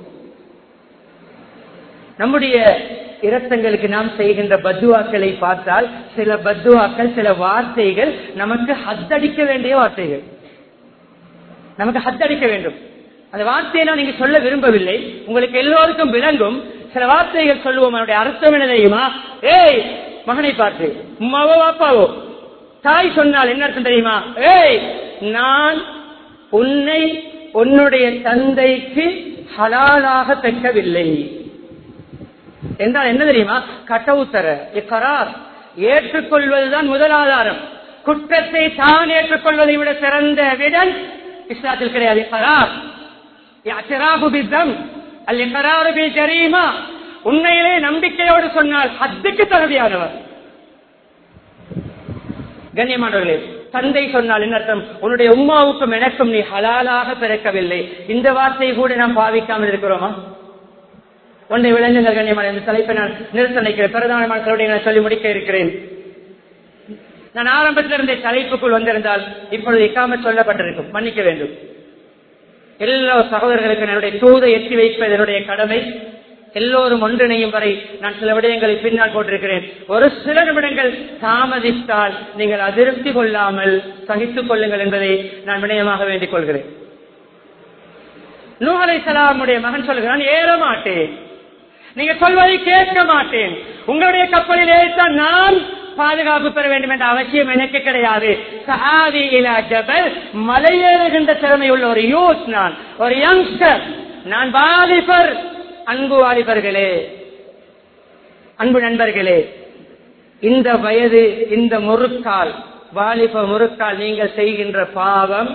நம்முடைய இரத்தங்களுக்கு நாம் செய்கின்ற பத்துவாக்களை பார்த்தால் சில பத்துவாக்கள் சில வார்த்தைகள் நமக்கு ஹத்தடிக்க வேண்டிய வார்த்தைகள் நமக்கு ஹத்தடிக்க வேண்டும் அந்த வார்த்தையை நான் நீங்க சொல்ல விரும்பவில்லை உங்களுக்கு எல்லோருக்கும் விளங்கும் சில வார்த்தைகள் சொல்லுவோம் அதனுடைய அர்த்தம் என்ன தெரியுமா ஏய் மகனை பார்த்து உமாவோ அப்பாவோ தாய் சொன்னால் என்ன அர்த்தம் தெரியுமா ஏய் நான் உன்னை உன்னுடைய தந்தைக்கு ஹலாலாக தைக்கவில்லை என்றால் என்ன தெரியுமா கட்டவுத்தர இக்கரார் ஏற்றுக்கொள்வதுதான் முதல் ஆதாரம் குற்றத்தை தான் ஏற்றுக்கொள்வதை விட சிறந்த விடன் இஸ்லாத்தில் கிடையாது இக்கரார் ஜரீமா உண்மையிலே நம்பிக்கையோடு சொன்னால் ஹத்துக்கு தகுதியானவர் கண்ணியமானவர்களே தந்தை சொன்னால் என்ன அர்த்தம் உன்னுடைய உமாவுக்கும் எனக்கும் நீ ஹலாலாக பிறக்கவில்லை இந்த வார்த்தையை கூட நாம் பாவிக்காமல் இருக்கிறோமா ஒன்றை விளங்குங்கள் கண்ணியமான இந்த தலைப்பை நான் நிறுத்த நினைக்கிறேன் பிரதானமான தலைவரை நான் சொல்லி முடிக்க இருக்கிறேன் நான் ஆரம்பத்தில் இருந்த தலைப்புக்குள் வந்திருந்தால் இப்பொழுது இக்காம சொல்லப்பட்டிருக்கும் மன்னிக்க வேண்டும் எல்லா சகோதரர்களுக்கு என்னுடைய தூதை எட்டி வைப்பது என்னுடைய கடமை எல்லோரும் ஒன்றிணையும் வரை நான் சில விடயங்களை பின்னால் போட்டிருக்கிறேன் ஒரு சில நிமிடங்கள் தாமதித்தால் நீங்கள் அதிருப்தி கொள்ளாமல் சகித்துக் கொள்ளுங்கள் என்பதை நான் வினயமாக வேண்டிக் கொள்கிறேன் நூகலை சலாமுடைய மகன் சொல்கிறான் ஏற மாட்டேன் நீங்க சொல்வதை கேட்க மாட்டேன் உங்களுடைய கப்பலில் ஏறித்தான் நான் பாதுகாப்பு பெற வேண்டும் என்ற அவசியம் எனக்கு கிடையாது சஹாதி இலா ஜபல் மலையேறுகின்ற திறமை உள்ள ஒரு யூத் நான் ஒரு யங்ஸ்டர் நான் வாலிபர் அன்பு வாலிபர்களே அன்பு நண்பர்களே இந்த வயது இந்த முறுக்கால் வாலிப முறுக்கால் நீங்கள் செய்கின்ற பாவம்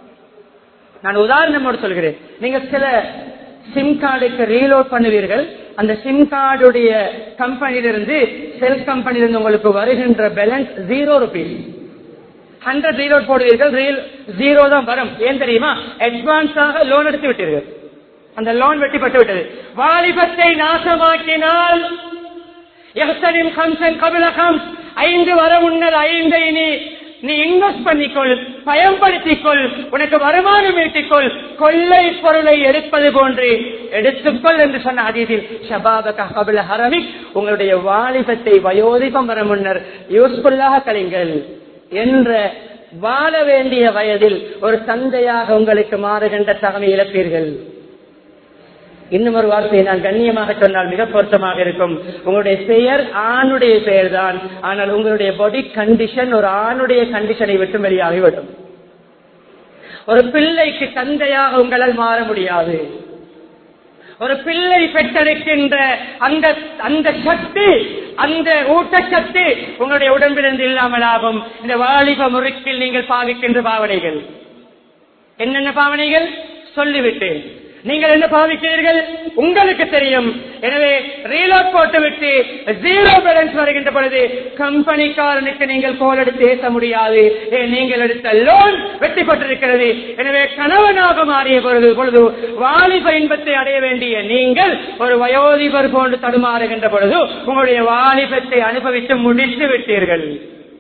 நான் உதாரணமோடு சொல்கிறேன் நீங்க சில சிம் கார்டுக்கு ரீலோட் பண்ணுவீர்கள் அந்த சிம் கார்டுடைய கம்பெனியிலிருந்து செல் கம்பெனியிலிருந்து உங்களுக்கு வருகின்ற balance zero rupees hundred zero போடுவீர்கள் ரீல் ஜீரோ தான் வரும் ஏன் தெரியுமா அட்வான்ஸாக லோன் எடுத்து விட்டீர்கள் அந்த லோன் வெட்டிப்பட்டு விட்டது வாலிபத்தை நாசமாக்கினால் எஹ்சனின் ஹம்சன் கபில ஹம்ஸ் ஐந்து வர முன்னர் ஐந்தை நீ நீ இன்வெஸ்ட் பண்ணிக்கொள் பயன்படுத்திக்கொள் உனக்கு வருமானம் ஈட்டிக்கொள் கொள்ளை பொருளை எடுப்பது போன்று எடுத்துக்கொள் என்று சொன்ன அதீதில் ஷபாபக கபில ஹரமிக் உங்களுடைய வாலிபத்தை வயோதிபம் வர முன்னர் யூஸ்ஃபுல்லாக கழிங்கள் என்ற வாழ வேண்டிய வயதில் ஒரு தந்தையாக உங்களுக்கு மாறுகின்ற தகமை இழப்பீர்கள் இன்னும் ஒரு வார்த்தையை நான் கண்ணியமாக சொன்னால் மிக பொருத்தமாக இருக்கும் உங்களுடைய பெயர் ஆணுடைய பெயர் தான் ஆனால் உங்களுடைய பாடி கண்டிஷன் ஒரு ஆணுடைய கண்டிஷனை விட்டு வெளியாகிவிடும் ஒரு பிள்ளைக்கு தந்தையாக உங்களால் மாற முடியாது ஒரு பிள்ளை பெற்றெடுக்கின்ற அந்த அந்த சக்தி அந்த ஊட்டச்சத்து உங்களுடைய உடம்பிலிருந்து இல்லாமல் ஆகும் இந்த வாலிப முறுக்கில் நீங்கள் பாவிக்கின்ற பாவனைகள் என்னென்ன பாவனைகள் சொல்லிவிட்டேன் நீங்கள் என்ன பாவிக்கிறீர்கள் உங்களுக்கு தெரியும் எனவே ரீலோட் போட்டு விட்டு ஜீரோ பேலன்ஸ் வருகின்ற பொழுது கம்பெனிக்காரனுக்கு நீங்கள் கோல் எடுத்து ஏற்ற முடியாது ஏன் நீங்கள் எடுத்த லோன் வெற்றி பெற்றிருக்கிறது எனவே கணவனாக மாறிய பொழுது பொழுது வாலிப இன்பத்தை அடைய வேண்டிய நீங்கள் ஒரு வயோதிபர் போன்று தடுமாறுகின்ற பொழுது உங்களுடைய வாலிபத்தை அனுபவித்து முடித்து விட்டீர்கள்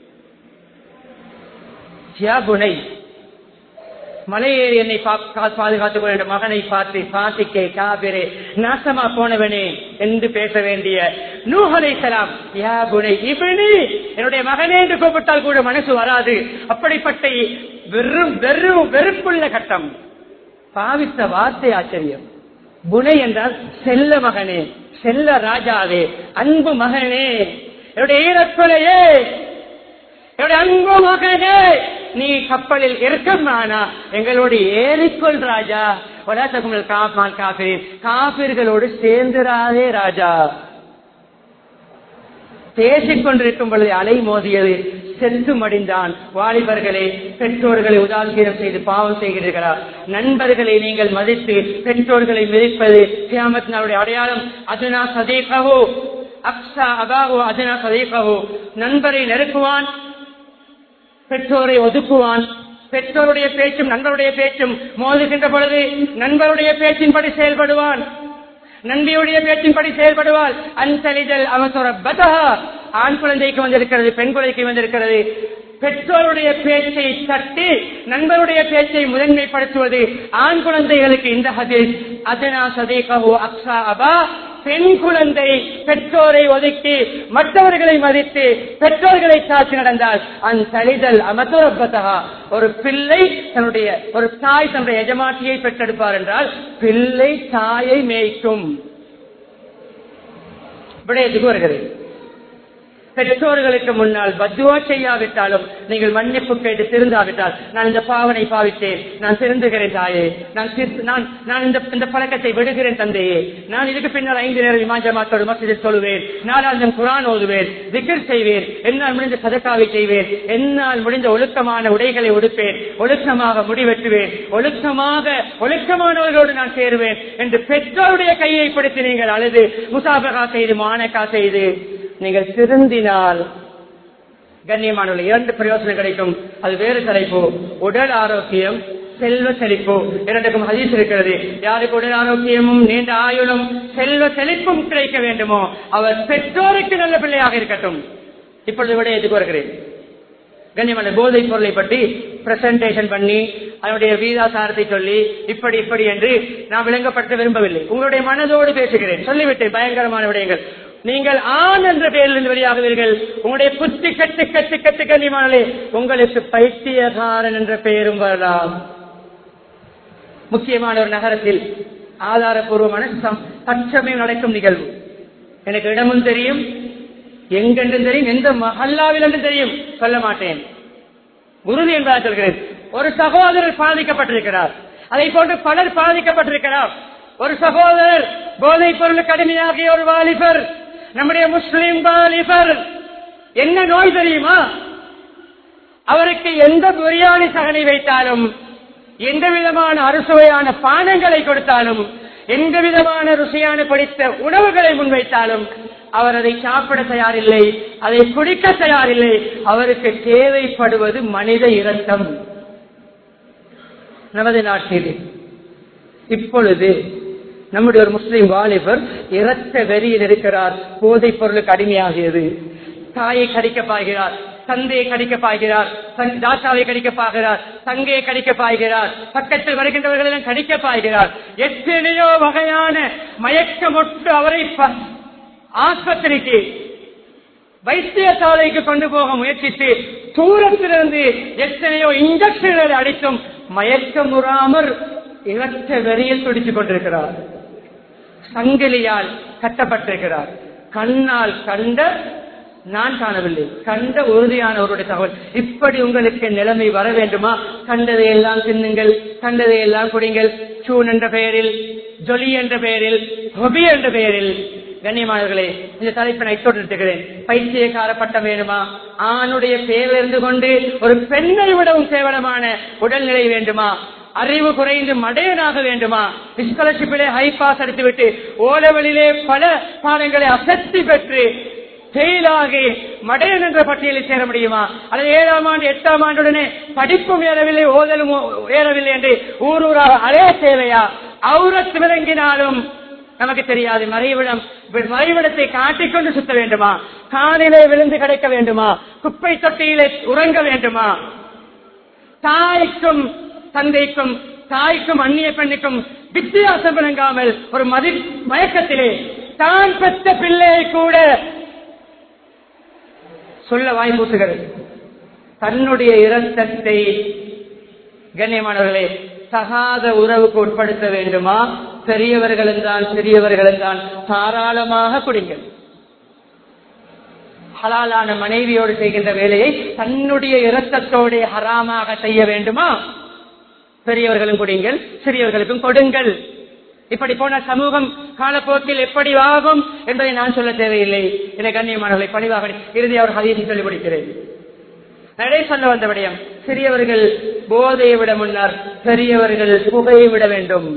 புனை மலையேறி என்னை பாதுகாத்துக் கொள்ள மகனை பார்த்து பாசிக்கே காபிரே நாசமா போனவனே என்று பேச வேண்டிய நூகலை சலாம் யா புனை இவனி என்னுடைய மகனே என்று கூப்பிட்டால் கூட மனசு வராது அப்படிப்பட்ட வெறும் வெறும் வெறுப்புள்ள கட்டம் பாவித்த வார்த்தை ஆச்சரியம் புனை என்றால் செல்ல மகனே செல்ல ராஜாவே அன்பு மகனே என்னுடைய ஈரக்குலையே என்னுடைய அன்பு மகனே நீ கப்பலில் இருக்கமானா எங்களோடு ஏறிக்கொள் ராஜா உலகத்துக்கு காப்பான் காபிர் காபிர்களோடு சேர்ந்துராதே ராஜா பேசிக் கொண்டிருக்கும் பொழுது அலை மோதியது சென்று மடிந்தான் வாலிபர்களே பெற்றோர்களை உதாசீனம் செய்து பாவம் செய்கிறீர்களா நண்பர்களை நீங்கள் மதித்து பெற்றோர்களை மிதிப்பது கியாமத் நாளுடைய அடையாளம் அதுனா சதீகவோ அக்ஷா அகாவோ அதுனா சதீகவோ நண்பரை நெருக்குவான் பெற்றோரை ஒதுக்குவான் பெற்றோருடைய பேச்சும் நண்பருடைய பேச்சும் மோதுகின்ற பொழுது நண்பருடைய பேச்சின்படி செயல்படுவான் நன்பியுடைய பேச்சின்படி செயல்படுவாள் அன்சலிதல் அவசர பதகா ஆண் குழந்தைக்கு வந்திருக்கிறது பெண் குழந்தைக்கு வந்திருக்கிறது பெற்றோருடைய பேச்சை தட்டி நண்பருடைய பேச்சை முதன்மைப்படுத்துவது ஆண் குழந்தைகளுக்கு இந்த ஹதீஸ் அதனா சதேகோ அக்ஷா அபா பெண் குழந்தை பெற்றோரை ஒதுக்கி மற்றவர்களை மதித்து பெற்றோர்களை சாட்சி நடந்தால் அந்த தளிதல் அமதுரப்பதா ஒரு பிள்ளை தன்னுடைய ஒரு தாய் தன்னுடைய எஜமாட்டியை பெற்றெடுப்பார் என்றால் பிள்ளை தாயை மேய்க்கும் விடயத்துக்கு வருகிறது பெற்றோர்களுக்கு முன்னால் பத்துவா செய்யாவிட்டாலும் நீங்கள் மன்னிப்பு கேட்டு திருந்தாவிட்டால் நான் இந்த பாவனை பாவித்தேன் நான் திருந்துகிறேன் தாயே நான் திரு- நான் நான் இந்த இந்த பழக்கத்தை விடுகிறேன் தந்தையே நான் இதுக்கு பின்னால் ஐந்து நேரம் விமாஞ்சமாத்தோடு மசிதில் சொல்லுவேன் நாலாந்தம் குரான் ஓதுவேன் திக்கர் செய்வேன் என்னால் முடிந்த சதக்காவை செய்வேன் என்னால் முடிந்த ஒழுக்கமான உடைகளை உடுப்பேன் ஒழுக்கமாக முடிவெட்டுவேன் ஒழுக்கமாக ஒழுக்கமானவர்களோடு நான் சேருவேன் என்று பெற்றோருடைய கையை பிடித்து நீங்கள் அழுது முசாபகா செய்து மானக்கா செய்து நீங்கள் திருந்தினால் கண்ணியமானவர்கள் இரண்டு பிரயோசனம் கிடைக்கும் அது வேறு தலைப்பு உடல் ஆரோக்கியம் செல்வ செழிப்பு இரண்டுக்கும் ஹதீஸ் இருக்கிறது யாருக்கு உடல் ஆரோக்கியமும் நீண்ட ஆயுளும் செல்வ செழிப்பும் கிடைக்க வேண்டுமோ அவர் பெற்றோருக்கு நல்ல பிள்ளையாக இருக்கட்டும் இப்பொழுது விட எதுக்கு வருகிறேன் கண்ணியமான போதை பொருளை பற்றி பிரசன்டேஷன் பண்ணி அதனுடைய வீதாசாரத்தை சொல்லி இப்படி இப்படி என்று நான் விளங்கப்படுத்த விரும்பவில்லை உங்களுடைய மனதோடு பேசுகிறேன் சொல்லிவிட்டேன் பயங்கரமான விடயங்கள் நீங்கள் ஆண் என்ற பெயரிலிருந்து வெளியாகுவீர்கள் உங்களுடைய புத்தி கட்டு கட்டு கட்டு கண்ணியமானே உங்களுக்கு பைத்தியகாரன் என்ற பெயரும் வரலாம் முக்கியமான ஒரு நகரத்தில் ஆதாரபூர்வமான சம்- தற்சமயம் நடக்கும் நிகழ்வு எனக்கு இடமும் தெரியும் எங்கென்றும் தெரியும் எந்த மஹல்லாவில் என்று தெரியும் சொல்ல மாட்டேன் உறுதி என்பதாக சொல்கிறேன் ஒரு சகோதரர் பாதிக்கப்பட்டிருக்கிறார் அதை போன்று பலர் பாதிக்கப்பட்டிருக்கிறார் ஒரு சகோதரர் போதைப் பொருளுக்கு அடிமையாகிய ஒரு வாலிபர் நம்முடைய முஸ்லிம் வாலிபர் என்ன நோய் தெரியுமா அவருக்கு எந்த பிரியாணி சகனை வைத்தாலும் எந்த விதமான அறுசுவையான பானங்களை கொடுத்தாலும் எந்த விதமான ருசியான பிடித்த உணவுகளை முன்வைத்தாலும் அவர் அதை சாப்பிட தயாரில்லை அதை குடிக்க தயாரில்லை அவருக்கு தேவைப்படுவது மனித இரத்தம் நமது நாட்டில் இப்பொழுது நம்முடைய ஒரு முஸ்லிம் வாலிபர் இரத்த வெறியில் இருக்கிறார் போதைப் பொருளுக்கு அடிமையாகியது தாயை கடிக்க பாய்கிறார் தந்தையை கடிக்க பாய்கிறார் தன் தாத்தாவை கடிக்க பாய்கிறார் தங்கையை கடிக்க பாய்கிறார் பக்கத்தில் வருகின்றவர்களிடம் கடிக்க பாய்கிறார் எத்தனையோ வகையான மயக்கமொட்டு அவரை ப- ஆஸ்பத்திரிக்கு வைத்தியசாலைக்கு கொண்டு போக முயற்சித்து தூரத்திலிருந்து எத்தனையோ இன்ஜெக்ஷன்களை அடித்தும் மயக்கமுறாமற் இரத்த வெறியில் துடித்துக் கொண்டிருக்கிறார் சங்கிலியால் கட்டப்பட்டிருக்கிறார் கண்ணால் கண்ட நான் காணவில்லை கண்ட உறுதியான ஒருடைய தகவல் இப்படி உங்களுக்கு நிலைமை வர வேண்டுமா கண்டதை எல்லாம் தின்னுங்கள் கண்டதை எல்லாம் குடிங்கள் சூன் என்ற பெயரில் ஜொலி என்ற பெயரில் ஹொபி என்ற பெயரில் கண்ணியமானவர்களே இந்த தலைப்பை நான் இத்தோடு நிறுத்துகிறேன் பைத்தியக்கார பட்டம் வேணுமா ஆணுடைய பெயர் இருந்து கொண்டு ஒரு பெண்ணை விடவும் கேவலமான உடல்நிலை வேண்டுமா அறிவு குறைந்து மடையனாக வேண்டுமா ஸ்காலர்ஷிப்பிலே ஹை பாஸ் அடித்துவிட்டு ஓலவெளியிலே பல பாடங்களை அசத்தி பெற்று ஃபெயிலாகி மடையன் என்ற பட்டியலில் சேர முடியுமா அல்லது ஏழாம் ஆண்டு எட்டாம் ஆண்டுடனே படிப்பும் ஏறவில்லை ஓதலும் ஏறவில்லை என்று ஊர் ஊராக அலைய தேவையா அவுரத் விளங்கினாலும் நமக்கு தெரியாது மறைவிடம் மறைவிடத்தை காட்டிக்கொண்டு சுத்த வேண்டுமா காணிலே விழுந்து கிடைக்க வேண்டுமா குப்பை தொட்டியிலே உறங்க வேண்டுமா தாய்க்கும் தந்தைக்கும் தாய்க்கும் அந்நிய பெண்ணுக்கும் வித்தியாசம் விளங்காமல் ஒரு மதி மயக்கத்திலே தான் பெற்ற பிள்ளையை கூட சொல்ல வாய் பூசுகிறது தன்னுடைய இரத்தத்தை கண்ணியமானவர்களே தகாத உறவுக்கு உட்படுத்த வேண்டுமா பெரியவர்களும் தான் சிறியவர்களும் தான் தாராளமாக குடிங்கள் ஹலாலான மனைவியோடு செய்கின்ற வேலையை தன்னுடைய இரத்தத்தோட ஹராமாக செய்ய வேண்டுமா பெரியவர்களும் குடிங்கள் சிறியவர்களுக்கும் கொடுங்கள் இப்படி போன சமூகம் காலப்போக்கில் எப்படி ஆகும் என்பதை நான் சொல்ல தேவையில்லை என கண்ணியமானவர்களை பணிவாக இறுதி அவர் ஹதீசி சொல்லி முடிக்கிறேன் நடை சொல்ல வந்த விடயம் சிறியவர்கள் போதையை விட முன்னர் பெரியவர்கள் புகையை விட வேண்டும்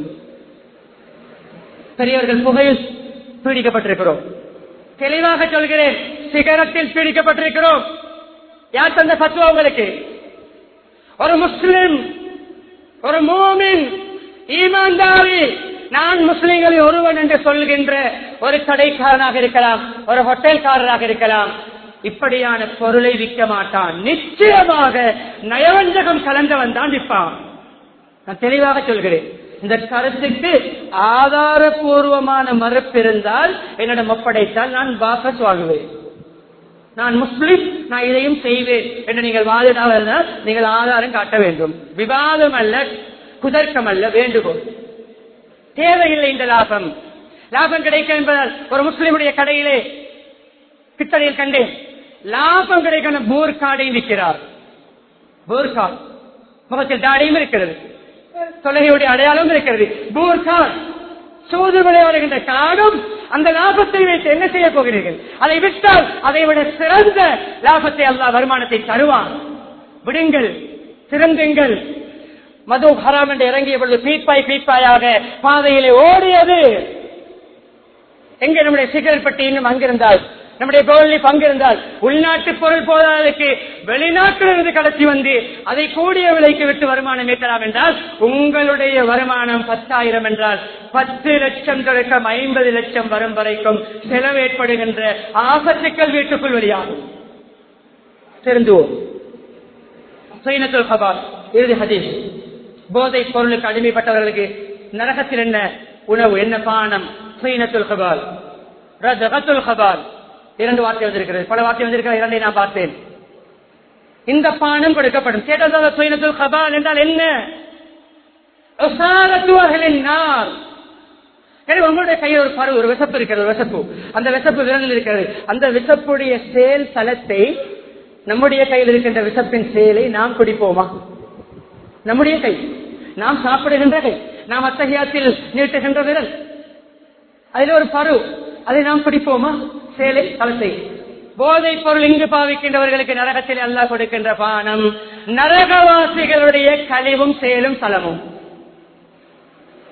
பெரியவர்கள் புகையில் பீடிக்கப்பட்டிருக்கிறோம் தெளிவாக சொல்கிறேன் சிகரத்தில் பீடிக்கப்பட்டிருக்கிறோம் யார் தந்த சத்துவ உங்களுக்கு ஒரு முஸ்லிம் ஒரு மூமின் ஈமான்தாரி நான் முஸ்லிம்களில் ஒருவன் என்று சொல்கின்ற ஒரு கடைக்காரனாக இருக்கலாம் ஒரு ஹோட்டல்காரராக இருக்கலாம் இப்படியான பொருளை விற்க மாட்டான் நிச்சயமாக நயவஞ்சகம் கலந்தவன் தான் விற்பான் நான் தெளிவாக சொல்கிறேன் இந்த கருத்துக்கு ஆதாரபூர்வமான மறுப்பு இருந்தால் என்னிடம் ஒப்படைத்தால் நான் வாபஸ் வாங்குவேன் நான் முஸ்லிம் நான் இதையும் செய்வேன் என்று நீங்கள் வாதிடாக இருந்தால் நீங்கள் ஆதாரம் காட்ட வேண்டும் விவாதம் அல்ல குதர்க்கம் அல்ல வேண்டுகோள் தேவையில்லை இந்த லாபம் லாபம் கிடைக்கும் என்பதால் ஒரு முஸ்லிமுடைய கடையிலே கிட்டடையில் கண்டேன் லாபம் கிடைக்கணும் பூர்காடையும் விற்கிறார் பூர்காட் முகத்தில் தாடியும் இருக்கிறது தொலைகையுடைய அடையாளம் இருக்கிறது பூர்காட் சூது விளையாடுகின்ற காடும் அந்த லாபத்தை வைத்து என்ன செய்ய போகிறீர்கள் அதை விட்டால் அதை விட சிறந்த லாபத்தை அல்லா வருமானத்தை தருவான் விடுங்கள் சிறந்துங்கள் மது ஹராம் என்று இறங்கிய பொழுது பீப்பாய் பீப்பாயாக பாதையிலே ஓடியது எங்க நம்முடைய சிகரெட் பட்டி இன்னும் அங்கிருந்தால் நம்முடைய கோல்னி பங்கிருந்தால் உள்நாட்டு பொருள் போதாதற்கு வெளிநாட்டிலிருந்து கடத்தி வந்து அதை கூடிய விலைக்கு விட்டு வருமானம் ஈட்டலாம் என்றால் உங்களுடைய வருமானம் பத்தாயிரம் என்றால் பத்து லட்சம் தொடக்கம் ஐம்பது லட்சம் வரும் வரைக்கும் செலவு ஏற்படுகின்ற ஆபத்துக்கள் வீட்டுக்குள் வெளியாகும் திருந்துவோம் சைனத்துல் ஹபார் இறுதி ஹதீஸ் போதை பொருளுக்கு அடிமைப்பட்டவர்களுக்கு நரகத்தில் என்ன உணவு என்ன பானம் சைனத்துல் ஹபால் ரஜகத்துல் ஹபால் இரண்டு வார்த்தை வந்திருக்கிறது பல வார்த்தை வந்திருக்கிற இரண்டை நான் பார்த்தேன் இந்த பானம் கொடுக்கப்படும் கேட்டதாக சைனத்துல் ஹபால் என்றால் என்ன உசாரத்துவர்களின் நார் எனவே உங்களுடைய கையில் ஒரு பரு ஒரு விசப்பு இருக்கிறது ஒரு விசப்பு அந்த விசப்பு விரலில் இருக்கிறது அந்த விசப்புடைய செயல் தலத்தை நம்முடைய கையில் இருக்கின்ற விசப்பின் செயலை நாம் குடிப்போமா நம்முடைய கை நாம் சாப்பிடுகின்ற கை நாம் அத்தகையத்தில் நீட்டுகின்ற விரல் அதில் ஒரு பரு அதை நாம் பிடிப்போமா சேலை தளத்தை போதை பொருள் இங்கு பாவிக்கின்றவர்களுக்கு நரகத்தில் அல்லாஹ் கொடுக்கின்ற பானம் நரகவாசிகளுடைய கழிவும் செயலும் தலமும்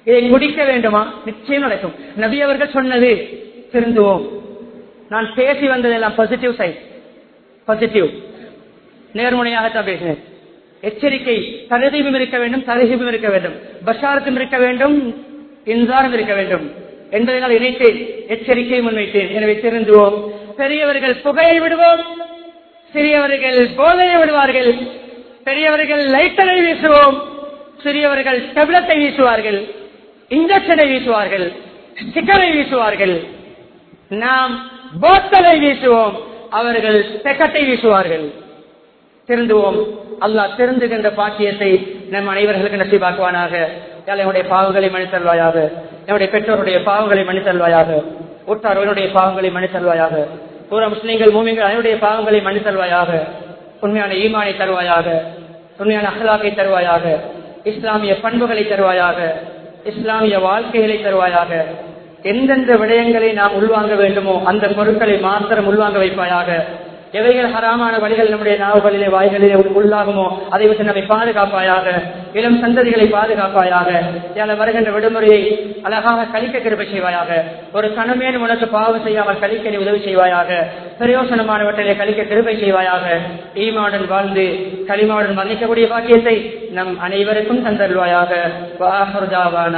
இதை முடிக்க வேண்டுமா நிச்சயம் நடக்கும் நபி அவர்கள் சொன்னது திருந்துவோம் நான் பேசி வந்ததெல்லாம் பாசிட்டிவ் சைட் பாசிட்டிவ் நேர்முனையாகத்தான் பேசினேன் எச்சரிக்கை தரதீபம் இருக்க வேண்டும் தரதீபம் இருக்க வேண்டும் பஷாரத்தும் இருக்க வேண்டும் இன்சாரம் இருக்க வேண்டும் என்பதை நான் இணைத்தேன் எச்சரிக்கை முன்வைத்தேன் எனவே திருந்துவோம் பெரியவர்கள் புகையை விடுவோம் சிறியவர்கள் போதையை விடுவார்கள் பெரியவர்கள் லைட்டரை வீசுவோம் சிறியவர்கள் டெப்லெட்டை வீசுவார்கள் இன்ஜெக்ஷனை வீசுவார்கள் ஸ்டிக்கரை வீசுவார்கள் நாம் போத்தலை வீசுவோம் அவர்கள் செக்கட்டை வீசுவார்கள் திருந்துவோம் அல்லாஹ் திருந்துகின்ற பாக்கியத்தை நம் அனைவர்களுக்கு நசிபாக்குவானாக என்னுடைய பாவங்களை மன்னித்தல்வாயாக என்னுடைய பெற்றோருடைய பாவங்களை மன்னித்தல்வாயாக உற்றார்களுடைய பாவங்களை மன்னித்தல்வாயாக பூரா முஸ்லீம்கள் மூமிங்கள் அனைவருடைய பாவங்களை மன்னித்தல்வாயாக உண்மையான ஈமானை தருவாயாக உண்மையான அகலாக்கை தருவாயாக இஸ்லாமிய பண்புகளை தருவாயாக இஸ்லாமிய வாழ்க்கைகளை தருவாயாக எந்தெந்த விடயங்களை நாம் உள்வாங்க வேண்டுமோ அந்த பொருட்களை மாத்திரம் உள்வாங்க வைப்பாயாக எவைகள் ஹராமான வழிகள் நம்முடைய நாவுகளிலே வாய்களிலே உள்ளாகுமோ அதை விட்டு நம்மை பாதுகாப்பாயாக இளம் சந்ததிகளை பாதுகாப்பாயாக யால வருகின்ற விடுமுறையை அழகாக கழிக்க கிருபை செய்வாயாக ஒரு கணமேனும் உனக்கு பாவம் செய்யாமல் கழிக்க நீ உதவி செய்வாயாக பிரயோசனமானவற்றிலே கழிக்க கிருபை செய்வாயாக ஈமாவுடன் வாழ்ந்து களிமாவுடன் மன்னிக்கக்கூடிய பாக்கியத்தை நம் அனைவருக்கும் தந்தருவாயாக